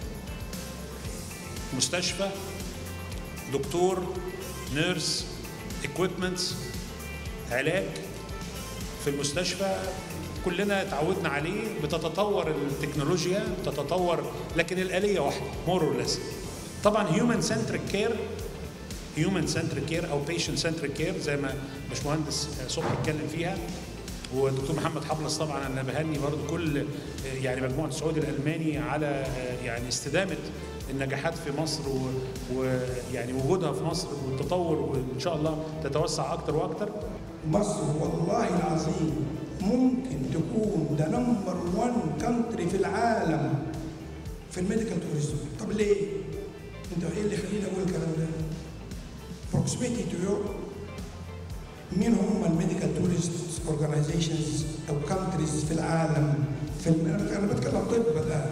Speaker 9: مستشفى دكتور نيرس اكويبمنتس علاج في المستشفى كلنا اتعودنا عليه بتتطور التكنولوجيا بتتطور لكن الآلية واحدة مور اور ليس طبعا هيومن سنتريك كير هيومن سنتريك كير او بيشنت سنتريك كير زي ما باشمهندس صبحي اتكلم فيها ودكتور محمد حبلس طبعا انا بهني برضو كل يعني مجموعه السعودي الالماني على يعني استدامه النجاحات في مصر ويعني وجودها في مصر والتطور وان شاء الله تتوسع اكتر واكتر
Speaker 10: مصر والله العظيم ممكن تكون ده نمبر 1 كونتري في العالم في الميديكال توريزم طب ليه؟ انت ايه اللي يخليني اقول الكلام ده؟ proximity to Europe مين هم الميديكال توريست اورجانيزيشنز او كونتريز في العالم في الم... انا بتكلم طب الان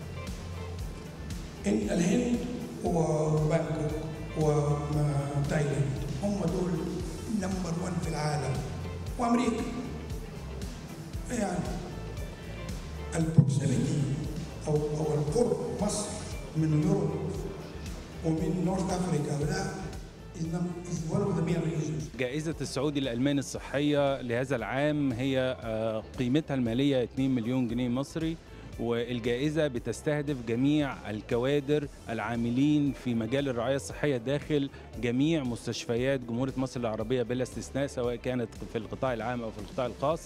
Speaker 10: إن الهند وبانكوك وتايلاند هم دول نمبر 1 في العالم وامريكا إيه يعني البروكسيميتي او او القرب مصر من يوروب ومن نورث افريكا وده is num- is one of the main reasons
Speaker 11: جائزة السعودي الألماني الصحية لهذا العام هي آه، قيمتها المالية 2 مليون جنيه مصري والجائزة بتستهدف جميع الكوادر العاملين في مجال الرعاية الصحية داخل جميع مستشفيات جمهورية مصر العربية بلا استثناء سواء كانت في القطاع العام أو في القطاع الخاص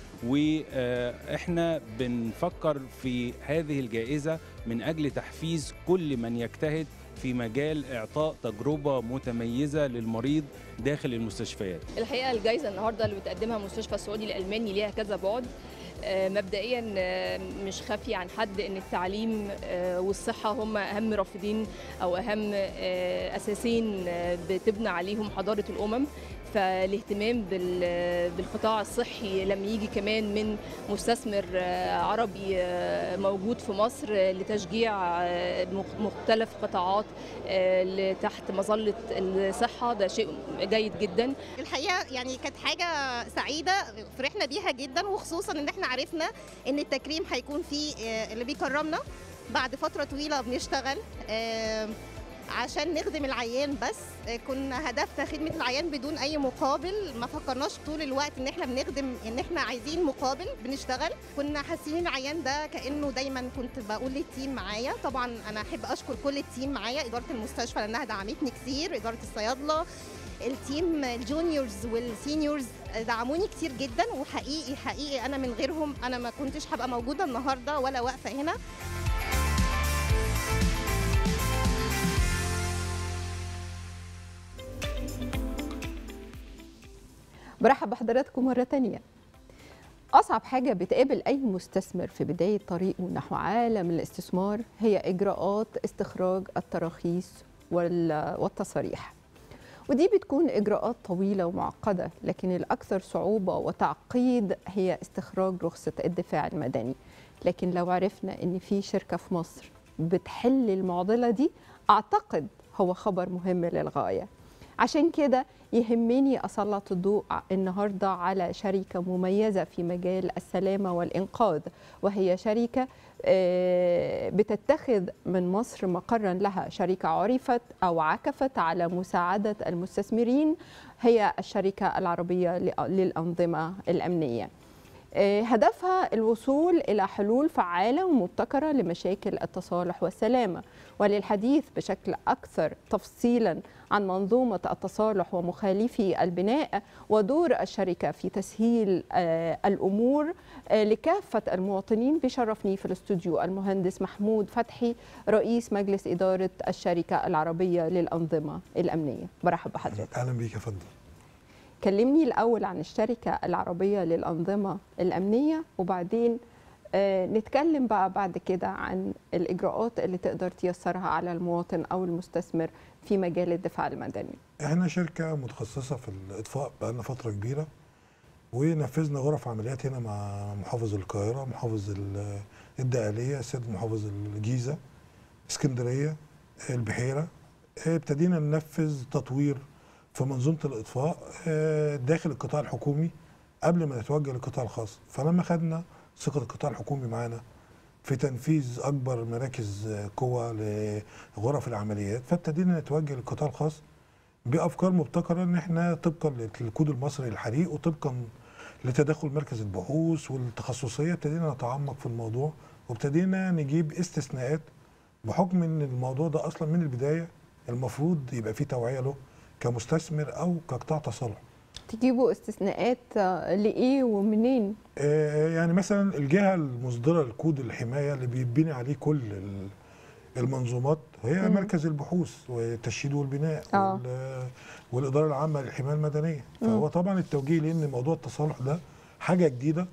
Speaker 11: واحنا بنفكر في هذه الجائزة من أجل تحفيز كل من يجتهد في مجال إعطاء تجربة متميزة للمريض داخل المستشفيات
Speaker 12: الحقيقه الجائزه النهارده اللي بتقدمها مستشفى السعودي الالماني ليها كذا بعد آه، مبدئيا آه، مش خافي عن حد ان التعليم آه، والصحه هم اهم رافدين او اهم آه، اساسين آه، بتبنى عليهم حضاره الامم فالاهتمام بال- بالقطاع الصحي لما يجي كمان من مستثمر آه، عربي آه، موجود في مصر آه، لتشجيع آه، مخ- مختلف قطاعات آه، تحت مظله الصحه ده شيء جيد جدا
Speaker 13: الحقيقه يعني كانت حاجه سعيده فرحنا بيها جدا وخصوصا ان احنا عرفنا ان التكريم هيكون فيه آه، اللي بيكرمنا بعد فتره طويله بنشتغل آه، عشان نخدم العيان بس آه، كنا هدفنا خدمه العيان بدون اي مقابل ما فكرناش طول الوقت ان احنا بنخدم ان احنا عايزين مقابل بنشتغل كنا حاسين العيان ده كانه دايما كنت بقول للتيم معايا طبعا انا احب اشكر كل التيم معايا اداره المستشفى لانها دعمتني كتير اداره الصيادله التيم الجونيورز والسينيورز دعموني كتير جدا وحقيقي حقيقي انا من غيرهم انا ما كنتش هبقى موجوده النهارده ولا واقفه هنا
Speaker 1: برحب بحضراتكم مرة تانية أصعب حاجة بتقابل أي مستثمر في بداية طريقه نحو عالم الاستثمار هي إجراءات استخراج التراخيص وال- والتصاريح ودي بتكون إجراءات طويلة ومعقدة لكن الأكثر صعوبة وتعقيد هي استخراج رخصة الدفاع المدني لكن لو عرفنا إن في شركة في مصر بتحل المعضلة دي أعتقد هو خبر مهم للغاية عشان كده يهمني أسلط الضوء النهاردة على شركة مميزة في مجال السلامة والإنقاذ وهي شركة آه، بتتخذ من مصر مقرا لها شركة عرفت أو عكفت على مساعدة المستثمرين هي الشركة العربية للأنظمة الأمنية آه، هدفها الوصول إلى حلول فعالة ومبتكرة لمشاكل التصالح والسلامة وللحديث بشكل أكثر تفصيلا عن منظومة التصالح ومخالفي البناء ودور الشركة في تسهيل آه، الأمور آه، لكافة المواطنين بيشرفني في الاستوديو المهندس محمود فتحي رئيس مجلس إدارة الشركة العربية للأنظمة الأمنية برحب بحضرتك
Speaker 14: اهلا بيك يا فندم
Speaker 1: كلمني الأول عن الشركة العربية للأنظمة الأمنية وبعدين آه، نتكلم بقى بعد كده عن الإجراءات اللي تقدر تيسرها على المواطن أو المستثمر في مجال الدفاع المدني
Speaker 14: احنا شركه متخصصه في الاطفاء بقالنا فتره كبيره ونفذنا غرف عمليات هنا مع محافظ القاهره محافظ ال- الدقهليه السيد محافظ الجيزه اسكندريه البحيره ابتدينا ننفذ تطوير في منظومه الاطفاء آه، داخل القطاع الحكومي قبل ما نتوجه للقطاع الخاص فلما خدنا ثقه القطاع الحكومي معانا في تنفيذ اكبر مراكز قوه لغرف العمليات فابتدينا نتوجه للقطاع الخاص بافكار مبتكره ان احنا طبقا للكود المصري للحريق وطبقا لتدخل مركز البحوث والتخصصيه ابتدينا نتعمق في الموضوع وابتدينا نجيب استثناءات بحكم ان الموضوع ده اصلا من البدايه المفروض يبقى فيه توعيه له كمستثمر او كقطاع تصالح
Speaker 1: تجيبوا استثناءات آه، لإيه ومنين
Speaker 14: آه، يعني مثلا الجهه المصدره لكود الحمايه اللي بيبني عليه كل ال- المنظومات هي
Speaker 1: مم.
Speaker 14: مركز البحوث والتشييد والبناء
Speaker 1: آه.
Speaker 14: وال- والاداره العامه للحمايه المدنيه فهو
Speaker 1: مم.
Speaker 14: طبعا التوجيه لان موضوع التصالح ده حاجه جديده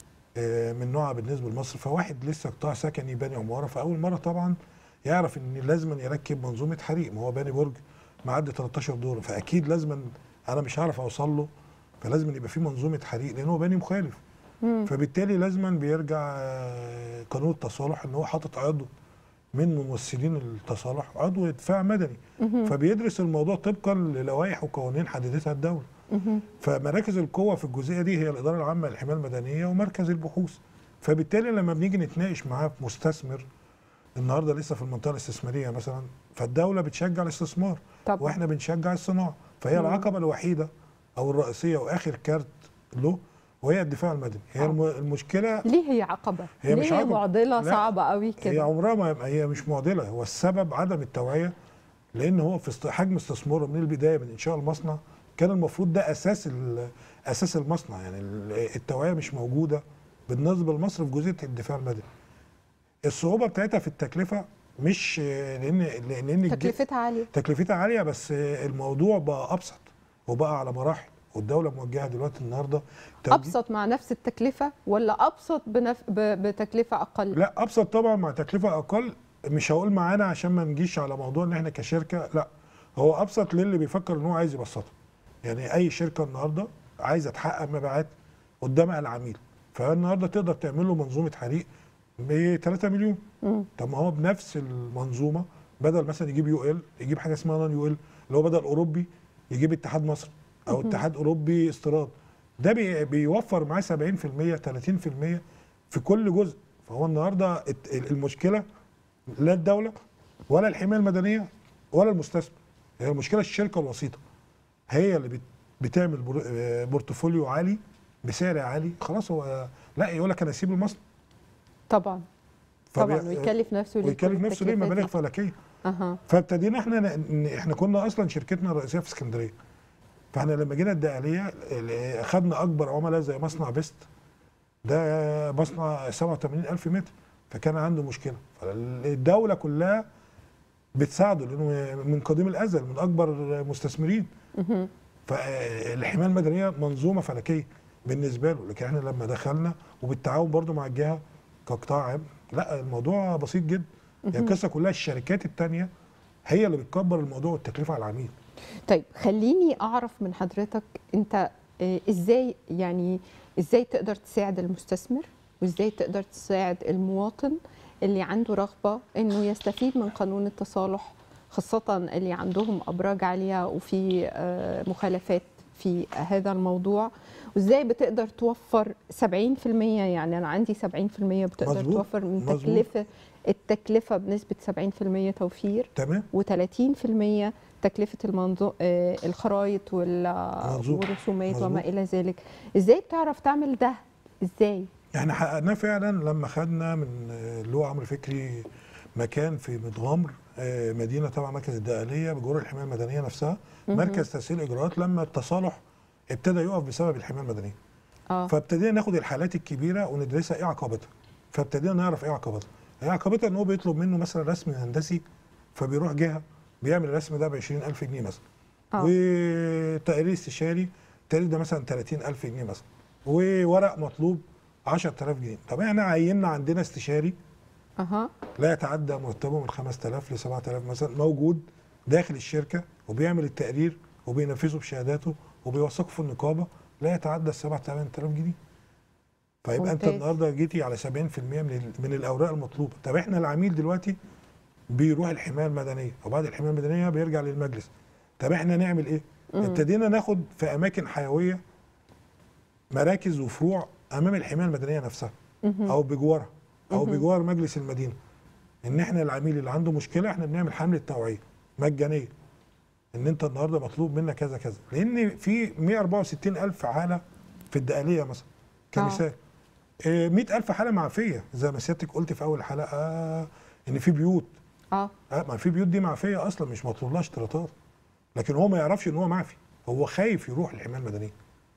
Speaker 14: آه، من نوعها بالنسبه لمصر فواحد لسه قطاع سكني باني عماره فاول مره طبعا يعرف ان لازم يركب منظومه حريق ما هو باني برج معدي 13 دور فاكيد لازم انا مش هعرف اوصل له فلازم يبقى في منظومه حريق لان هو باني مخالف
Speaker 1: مم.
Speaker 14: فبالتالي لازما بيرجع آه، قانون التصالح ان هو حاطط عضو من ممثلين التصالح عضو دفاع مدني
Speaker 1: مهم.
Speaker 14: فبيدرس الموضوع طبقا للوائح وقوانين حددتها الدوله
Speaker 1: مهم.
Speaker 14: فمراكز القوه في الجزئيه دي هي الاداره العامه للحمايه المدنيه ومركز البحوث فبالتالي لما بنيجي نتناقش معاه مستثمر النهارده لسه في المنطقه الاستثماريه مثلا فالدوله بتشجع الاستثمار
Speaker 1: طبعا.
Speaker 14: واحنا بنشجع الصناعه فهي
Speaker 1: مم.
Speaker 14: العقبه الوحيده او الرئيسيه واخر كارت له وهي الدفاع المدني هي الم- المشكله
Speaker 1: ليه هي عقبة؟
Speaker 14: هي
Speaker 1: ليه
Speaker 14: مش
Speaker 1: هي
Speaker 14: عقبة.
Speaker 1: معضلة
Speaker 14: لا،
Speaker 1: صعبة قوي
Speaker 14: هي
Speaker 1: كده؟
Speaker 14: عمرها ما هي مش معضله هو السبب عدم التوعيه لان هو في است- حجم استثماره من البدايه من انشاء المصنع كان المفروض ده اساس ال- اساس المصنع يعني ال- التوعيه مش موجوده بالنسبه لمصر في جزئيه الدفاع المدني الصعوبه بتاعتها في التكلفه مش آه، لان لان الج-
Speaker 1: تكلفتها عالية
Speaker 14: تكلفتها عاليه بس آه، الموضوع بقى ابسط وبقى على مراحل والدوله موجهه دلوقتي النهارده توجيه-
Speaker 1: أبسط مع نفس التكلفة ولا أبسط بنف... ب... بتكلفة أقل؟
Speaker 14: لا ابسط طبعا مع تكلفه اقل مش هقول معانا عشان ما نجيش على موضوع ان احنا كشركه لا هو ابسط للي بيفكر ان هو عايز يبسطها يعني اي شركه النهارده عايزه تحقق مبيعات قدامها العميل فالنهارده تقدر تعمل له منظومه حريق ب 3 مليون
Speaker 1: مم.
Speaker 14: طب ما هو بنفس المنظومه بدل مثلا يجيب يو ال يجيب حاجه اسمها نون يو ال اللي هو بدل اوروبي يجيب اتحاد مصر او
Speaker 1: مهم.
Speaker 14: اتحاد اوروبي استيراد ده بي بيوفر معاه 70% 30% في كل جزء فهو النهارده الت- المشكله لا الدوله ولا الحمايه المدنيه ولا المستثمر هي المشكله الشركه الوسيطه هي اللي بت- بتعمل بر- آه، بورتفوليو عالي بسعر عالي خلاص هو لا يقول لك انا اسيب المصنع
Speaker 1: طبعا
Speaker 14: فبي-
Speaker 1: طبعا ويكلف نفسه ليه
Speaker 14: ويكلف
Speaker 1: كل
Speaker 14: نفسه ليه
Speaker 1: التكلفات
Speaker 14: مبالغ
Speaker 1: دي؟
Speaker 14: فلكيه
Speaker 1: أها
Speaker 14: فابتدينا احنا ن- ن- احنا كنا اصلا شركتنا الرئيسيه في اسكندريه فاحنا لما جينا الدقهلية ال- خدنا اكبر عملاء زي مصنع بيست ده مصنع 87000 متر فكان عنده مشكله فالدوله كلها بتساعده لانه من قديم الازل من اكبر مستثمرين
Speaker 1: مهم.
Speaker 14: فالحمايه المدنيه منظومه فلكيه بالنسبه له لكن احنا لما دخلنا وبالتعاون برضو مع الجهه كقطاع عام لا الموضوع بسيط جدا يعني
Speaker 1: مهم.
Speaker 14: القصه كلها الشركات التانية هي اللي بتكبر الموضوع والتكلفه على العميل
Speaker 1: طيب خليني اعرف من حضرتك انت آه، ازاي يعني ازاي تقدر تساعد المستثمر وازاي تقدر تساعد المواطن اللي عنده رغبه انه يستفيد من قانون التصالح خاصه اللي عندهم ابراج عاليه وفي آه، مخالفات في هذا الموضوع وازاي بتقدر توفر 70% يعني انا عندي 70% بتقدر
Speaker 14: مظبوط،
Speaker 1: توفر من
Speaker 14: مظبوط.
Speaker 1: تكلفه التكلفه بنسبه 70% توفير
Speaker 14: تمام
Speaker 1: و30% تكلفه المنظو... آه، الخرايط وال...
Speaker 14: مظبوط،
Speaker 1: والرسومات وما
Speaker 14: مظبوط.
Speaker 1: الى ذلك ازاي بتعرف تعمل ده ازاي
Speaker 14: احنا حققناه فعلا لما خدنا من آه، اللي هو عمرو فكري مكان في متغمر آه، مدينه تبع مركز الدقهليه بجوار الحمايه المدنيه نفسها
Speaker 1: مهم.
Speaker 14: مركز تسهيل اجراءات لما التصالح ابتدى يقف بسبب الحمايه المدنيه
Speaker 1: اه
Speaker 14: فابتدينا ناخد الحالات الكبيره وندرسها ايه عقبتها فابتدينا نعرف ايه عقبتها ايه عقبتها ان هو بيطلب منه مثلا رسم هندسي فبيروح جهه بيعمل الرسم ده ب 20000 جنيه مثلا
Speaker 1: آه.
Speaker 14: وتقرير استشاري التقرير ده مثلا 30000 جنيه مثلا وورق مطلوب 10000 جنيه طب احنا عيننا عندنا استشاري
Speaker 1: اها
Speaker 14: لا يتعدى مرتبه من 5000 ل 7000 مثلا موجود داخل الشركه وبيعمل التقرير وبينفذه بشهاداته وبيوثقه في النقابه لا يتعدى ال 7000 جنيه فيبقى انت
Speaker 1: ممتاز.
Speaker 14: النهارده جيتي على 70% من ال- من الاوراق المطلوبه طب احنا العميل دلوقتي بيروح الحمايه المدنيه وبعد الحمايه المدنيه بيرجع للمجلس طب احنا نعمل ايه
Speaker 1: مم.
Speaker 14: ابتدينا ناخد في اماكن حيويه مراكز وفروع امام الحمايه المدنيه نفسها
Speaker 1: مهم.
Speaker 14: او بجوارها او
Speaker 1: مهم.
Speaker 14: بجوار مجلس المدينه ان احنا العميل اللي عنده مشكله احنا بنعمل حمله توعيه مجانيه ان انت النهارده مطلوب منك كذا كذا لان في 164 الف حاله في الدقهليه مثلا كمثال آه 100 الف حاله معفيه زي ما سيادتك قلت في اول حلقه آه ان في بيوت
Speaker 1: اه
Speaker 14: آه ما في بيوت دي معفيه اصلا مش مطلوب لها اشتراطات لكن هو ما يعرفش ان هو معفي هو خايف يروح الحمايه المدنيه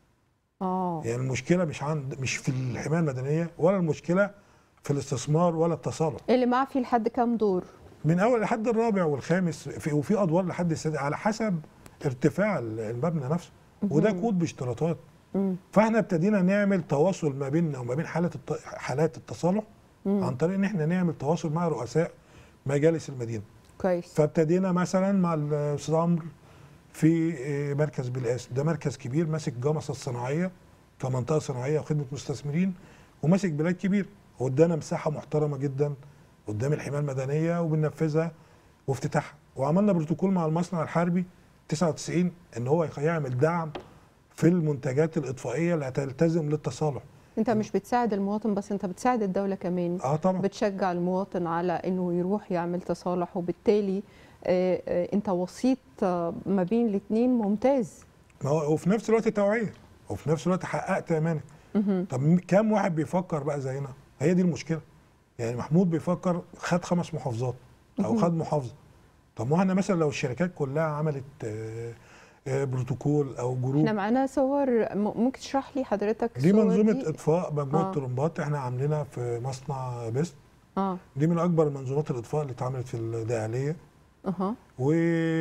Speaker 1: اه
Speaker 14: يعني المشكله مش عند مش في الحمايه المدنيه ولا المشكله في الاستثمار ولا التصالح
Speaker 1: اللي معفي لحد كام دور
Speaker 14: من اول لحد الرابع والخامس في وفي ادوار لحد السادس على حسب ارتفاع المبنى نفسه وده
Speaker 1: مهم.
Speaker 14: كود باشتراطات
Speaker 1: مم.
Speaker 14: فاحنا ابتدينا نعمل تواصل ما بيننا وما بين حاله الت... حالات التصالح
Speaker 1: مم.
Speaker 14: عن طريق ان احنا نعمل تواصل مع رؤساء مجالس المدينه
Speaker 1: كويس
Speaker 14: فابتدينا مثلا مع الاستاذ عمرو في آه، مركز بلقاس ده مركز كبير ماسك جمصه الصناعيه كمنطقه صناعيه وخدمه مستثمرين وماسك بلاد كبير وادانا مساحه محترمه جدا قدام الحمايه المدنيه وبننفذها وافتتاحها وعملنا بروتوكول مع المصنع الحربي 99 ان هو يعمل دعم في المنتجات الاطفائيه اللي هتلتزم للتصالح
Speaker 1: انت مش بتساعد المواطن بس انت بتساعد الدوله كمان
Speaker 14: اه طبعا
Speaker 1: بتشجع المواطن على انه يروح يعمل تصالح وبالتالي آه، آه، انت وسيط آه، ما بين الاثنين ممتاز
Speaker 14: ما هو وفي نفس الوقت توعيه وفي نفس الوقت حققت امانه
Speaker 1: مهم.
Speaker 14: طب م- كام واحد بيفكر بقى زينا هي دي المشكله يعني محمود بيفكر خد خمس محافظات او
Speaker 1: مهم.
Speaker 14: خد محافظه طب ما احنا مثلا لو الشركات كلها عملت آه، آه، بروتوكول او جروب
Speaker 1: احنا معانا صور م- ممكن تشرح لي حضرتك
Speaker 14: دي
Speaker 1: الصور
Speaker 14: منظومه
Speaker 1: دي؟
Speaker 14: اطفاء مجموعه
Speaker 1: آه.
Speaker 14: طرمبات احنا عاملينها في مصنع بيست
Speaker 1: اه
Speaker 14: دي من اكبر منظومات الاطفاء اللي اتعملت في الدقهليه
Speaker 1: اها
Speaker 14: و...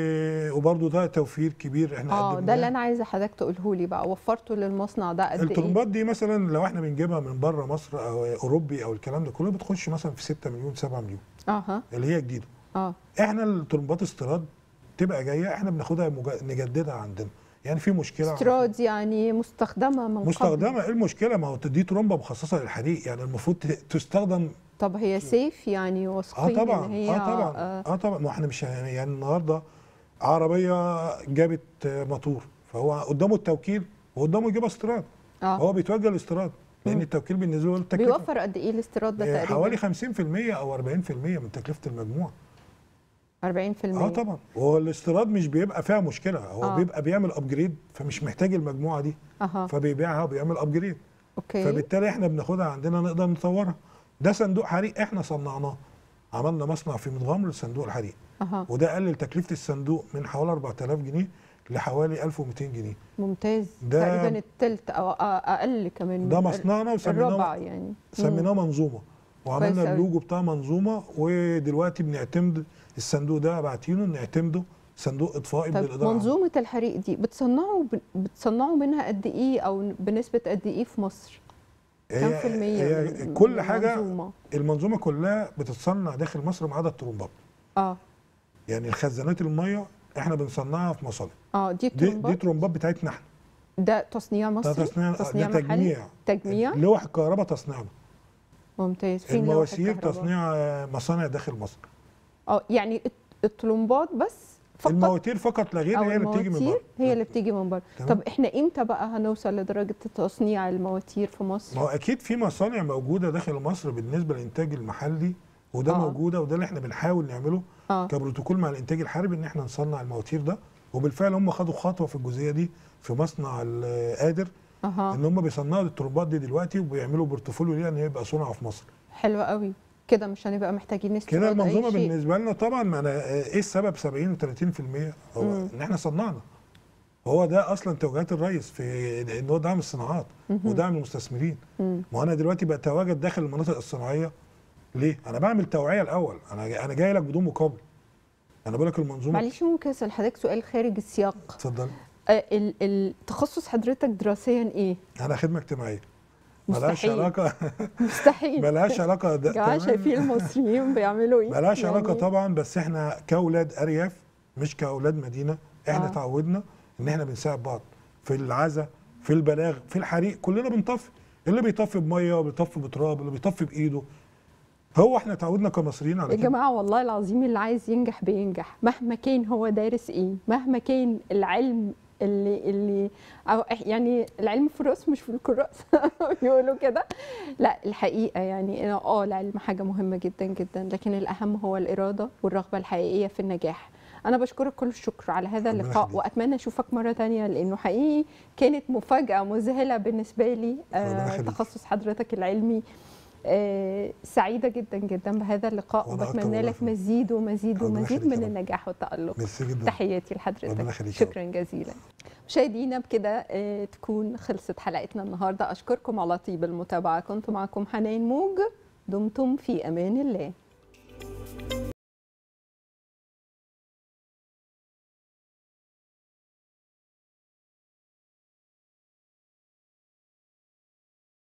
Speaker 14: وبرضه ده توفير كبير احنا
Speaker 1: اه
Speaker 14: قدمناه
Speaker 1: ده اللي انا عايزه حضرتك تقوله لي بقى وفرته للمصنع ده قد ايه
Speaker 14: الطرمبات دي مثلا لو احنا بنجيبها من بره مصر او اوروبي او الكلام ده كله بتخش مثلا في 6 مليون 7 مليون
Speaker 1: اها
Speaker 14: اللي هي جديده
Speaker 1: اه
Speaker 14: احنا الطرمبات استيراد تبقى جايه احنا بناخدها مج- نجددها عندنا يعني في مشكله
Speaker 1: استيراد يعني مستخدمه من قبل.
Speaker 14: مستخدمه ايه المشكله ما هو دي ترمبه مخصصه للحريق يعني المفروض ت- تستخدم
Speaker 1: طب هي سيف يعني
Speaker 14: اه
Speaker 1: واثقين
Speaker 14: طبعا
Speaker 1: ان هي
Speaker 14: اه طبعا
Speaker 1: آه
Speaker 14: اه طبعا ما احنا مش يعني يعني النهارده عربيه جابت آه، موتور فهو قدامه التوكيل وقدامه يجيبها استيراد
Speaker 1: آه.
Speaker 14: هو بيتوجه للاستيراد لان
Speaker 1: مم.
Speaker 14: التوكيل بالنسبه له التكلفه
Speaker 1: بيوفر قد ايه الاستيراد ده
Speaker 14: آه،
Speaker 1: تقريبا
Speaker 14: حوالي 50% او 40% من تكلفه المجموعه
Speaker 1: 40%
Speaker 14: اه طبعا وهو الاستيراد مش بيبقى فيها مشكله هو
Speaker 1: آه.
Speaker 14: آه. بيبقى بيعمل ابجريد فمش محتاج المجموعه دي
Speaker 1: اها
Speaker 14: فبيبيعها وبيعمل ابجريد
Speaker 1: اوكي
Speaker 14: فبالتالي احنا بناخدها عندنا نقدر نطورها ده صندوق حريق احنا صنعناه عملنا مصنع في متغمر لصندوق الحريق
Speaker 1: اها
Speaker 14: وده قلل تكلفه الصندوق من حوالي 4000 جنيه لحوالي 1200 جنيه
Speaker 1: ممتاز
Speaker 14: ده-
Speaker 1: تقريبا التلت او أ- اقل كمان
Speaker 14: ده
Speaker 1: من
Speaker 14: مصنعنا وسميناه-
Speaker 1: الربع يعني
Speaker 14: سميناه
Speaker 1: مم.
Speaker 14: منظومه
Speaker 1: كويس
Speaker 14: وعملنا
Speaker 1: أوي.
Speaker 14: اللوجو بتاع منظومه ودلوقتي بنعتمد الصندوق ده بعتينه نعتمده صندوق اطفائي من
Speaker 1: طب
Speaker 14: الاداره
Speaker 1: منظومه الحريق دي بتصنعوا بتصنعوا منها قد ايه او بنسبه قد ايه في مصر كم
Speaker 14: هي-
Speaker 1: في المية
Speaker 14: هي
Speaker 1: من- من
Speaker 14: كل حاجه
Speaker 1: المنظومة؟
Speaker 14: المنظومه كلها بتتصنع داخل مصر ما عدا الطرمبات
Speaker 1: اه
Speaker 14: يعني الخزانات الميه احنا بنصنعها في مصانع
Speaker 1: اه دي
Speaker 14: دي دي
Speaker 1: ترومبات
Speaker 14: ترومبات بتاعتنا احنا
Speaker 1: ده تصنيع
Speaker 14: ده
Speaker 1: مصري
Speaker 14: تصنيع
Speaker 1: تصنيع
Speaker 14: ده
Speaker 1: محلي
Speaker 14: تجميع
Speaker 1: تجميع
Speaker 14: لوح الكهرباء تصنيعنا
Speaker 1: ممتاز فين لوح
Speaker 14: المواسير
Speaker 1: الكهرباء؟
Speaker 14: تصنيع آه، مصانع داخل مصر
Speaker 1: اه يعني الت- الطلمبات بس فقط
Speaker 14: المواتير فقط لا غير
Speaker 1: أو
Speaker 14: هي اللي بتيجي من
Speaker 1: المواتير
Speaker 14: بره
Speaker 1: هي اللي بتيجي من بره
Speaker 14: تمام.
Speaker 1: طب احنا امتى بقى هنوصل لدرجه تصنيع المواتير في مصر
Speaker 14: ما هو اكيد في مصانع موجوده داخل مصر بالنسبه للانتاج المحلي وده
Speaker 1: آه.
Speaker 14: آه. موجوده وده اللي احنا بنحاول نعمله
Speaker 1: آه.
Speaker 14: آه. كبروتوكول مع الانتاج الحربي ان احنا نصنع المواتير ده وبالفعل هم خدوا خطوه في الجزئيه دي في مصنع القادر
Speaker 1: اها
Speaker 14: ان هم بيصنعوا التربات دي دلوقتي وبيعملوا بورتفوليو ليها ان هي يبقى صنع في مصر
Speaker 1: حلو قوي كده مش هنبقى محتاجين نستورد
Speaker 14: كده
Speaker 1: أي
Speaker 14: المنظومه
Speaker 1: شيء.
Speaker 14: بالنسبه لنا طبعا ما أنا ايه السبب 70 و30% هو
Speaker 1: مم.
Speaker 14: ان احنا صنعنا هو ده اصلا توجيهات الرئيس في ان هو دعم الصناعات
Speaker 1: مهم.
Speaker 14: ودعم المستثمرين
Speaker 1: مم.
Speaker 14: ما انا دلوقتي بتواجد داخل المناطق الصناعيه ليه؟ انا بعمل توعيه الاول انا انا جاي لك بدون مقابل انا بقول لك المنظومه
Speaker 1: معلش ممكن اسال حضرتك سؤال خارج السياق
Speaker 14: اتفضل
Speaker 1: آه، ال- التخصص حضرتك دراسيا ايه
Speaker 14: انا خدمه اجتماعيه ملهاش
Speaker 1: مستحيل.
Speaker 14: علاقه
Speaker 1: مستحيل
Speaker 14: ملهاش علاقه ده
Speaker 1: جماعه
Speaker 14: تمام.
Speaker 1: شايفين المصريين بيعملوا ايه
Speaker 14: ملهاش علاقه
Speaker 1: يعني
Speaker 14: طبعا بس احنا كاولاد ارياف مش كاولاد مدينه احنا
Speaker 1: آه.
Speaker 14: آه. تعودنا ان احنا بنساعد بعض في العزا في البلاغ في الحريق كلنا بنطفي اللي بيطفي بميه وبيطفي بتراب اللي بيطفي بايده هو احنا تعودنا كمصريين على
Speaker 1: يا
Speaker 14: كده
Speaker 1: جماعه والله العظيم اللي عايز ينجح بينجح مهما كان هو دارس ايه مهما كان العلم اللي اللي أو إح- يعني العلم في الراس مش في الكراس بيقولوا كده لا الحقيقه يعني أنا اه العلم حاجه مهمه جدا جدا لكن الاهم هو الاراده والرغبه الحقيقيه في النجاح انا بشكرك كل الشكر على هذا
Speaker 14: ربنا
Speaker 1: اللقاء
Speaker 14: يخليك.
Speaker 1: واتمنى اشوفك مره تانية لانه حقيقي كانت مفاجاه مذهله بالنسبه لي
Speaker 14: ربنا
Speaker 1: آه
Speaker 14: يخليك.
Speaker 1: تخصص حضرتك العلمي آه سعيده جدا جدا بهذا اللقاء
Speaker 14: وأنا أكتر
Speaker 1: وبتمنى
Speaker 14: والله
Speaker 1: لك مزيد ومزيد
Speaker 14: ربنا
Speaker 1: ومزيد
Speaker 14: يخليك
Speaker 1: من
Speaker 14: يا رب.
Speaker 1: النجاح والتالق
Speaker 14: ميرسي جدا
Speaker 1: تحياتي
Speaker 14: ربنا
Speaker 1: لحضرتك
Speaker 14: يخليك يا رب.
Speaker 1: شكرا جزيلا مشاهدينا بكده آه، تكون خلصت حلقتنا النهارده اشكركم على طيب المتابعه كنت معكم حنان موج دمتم في امان الله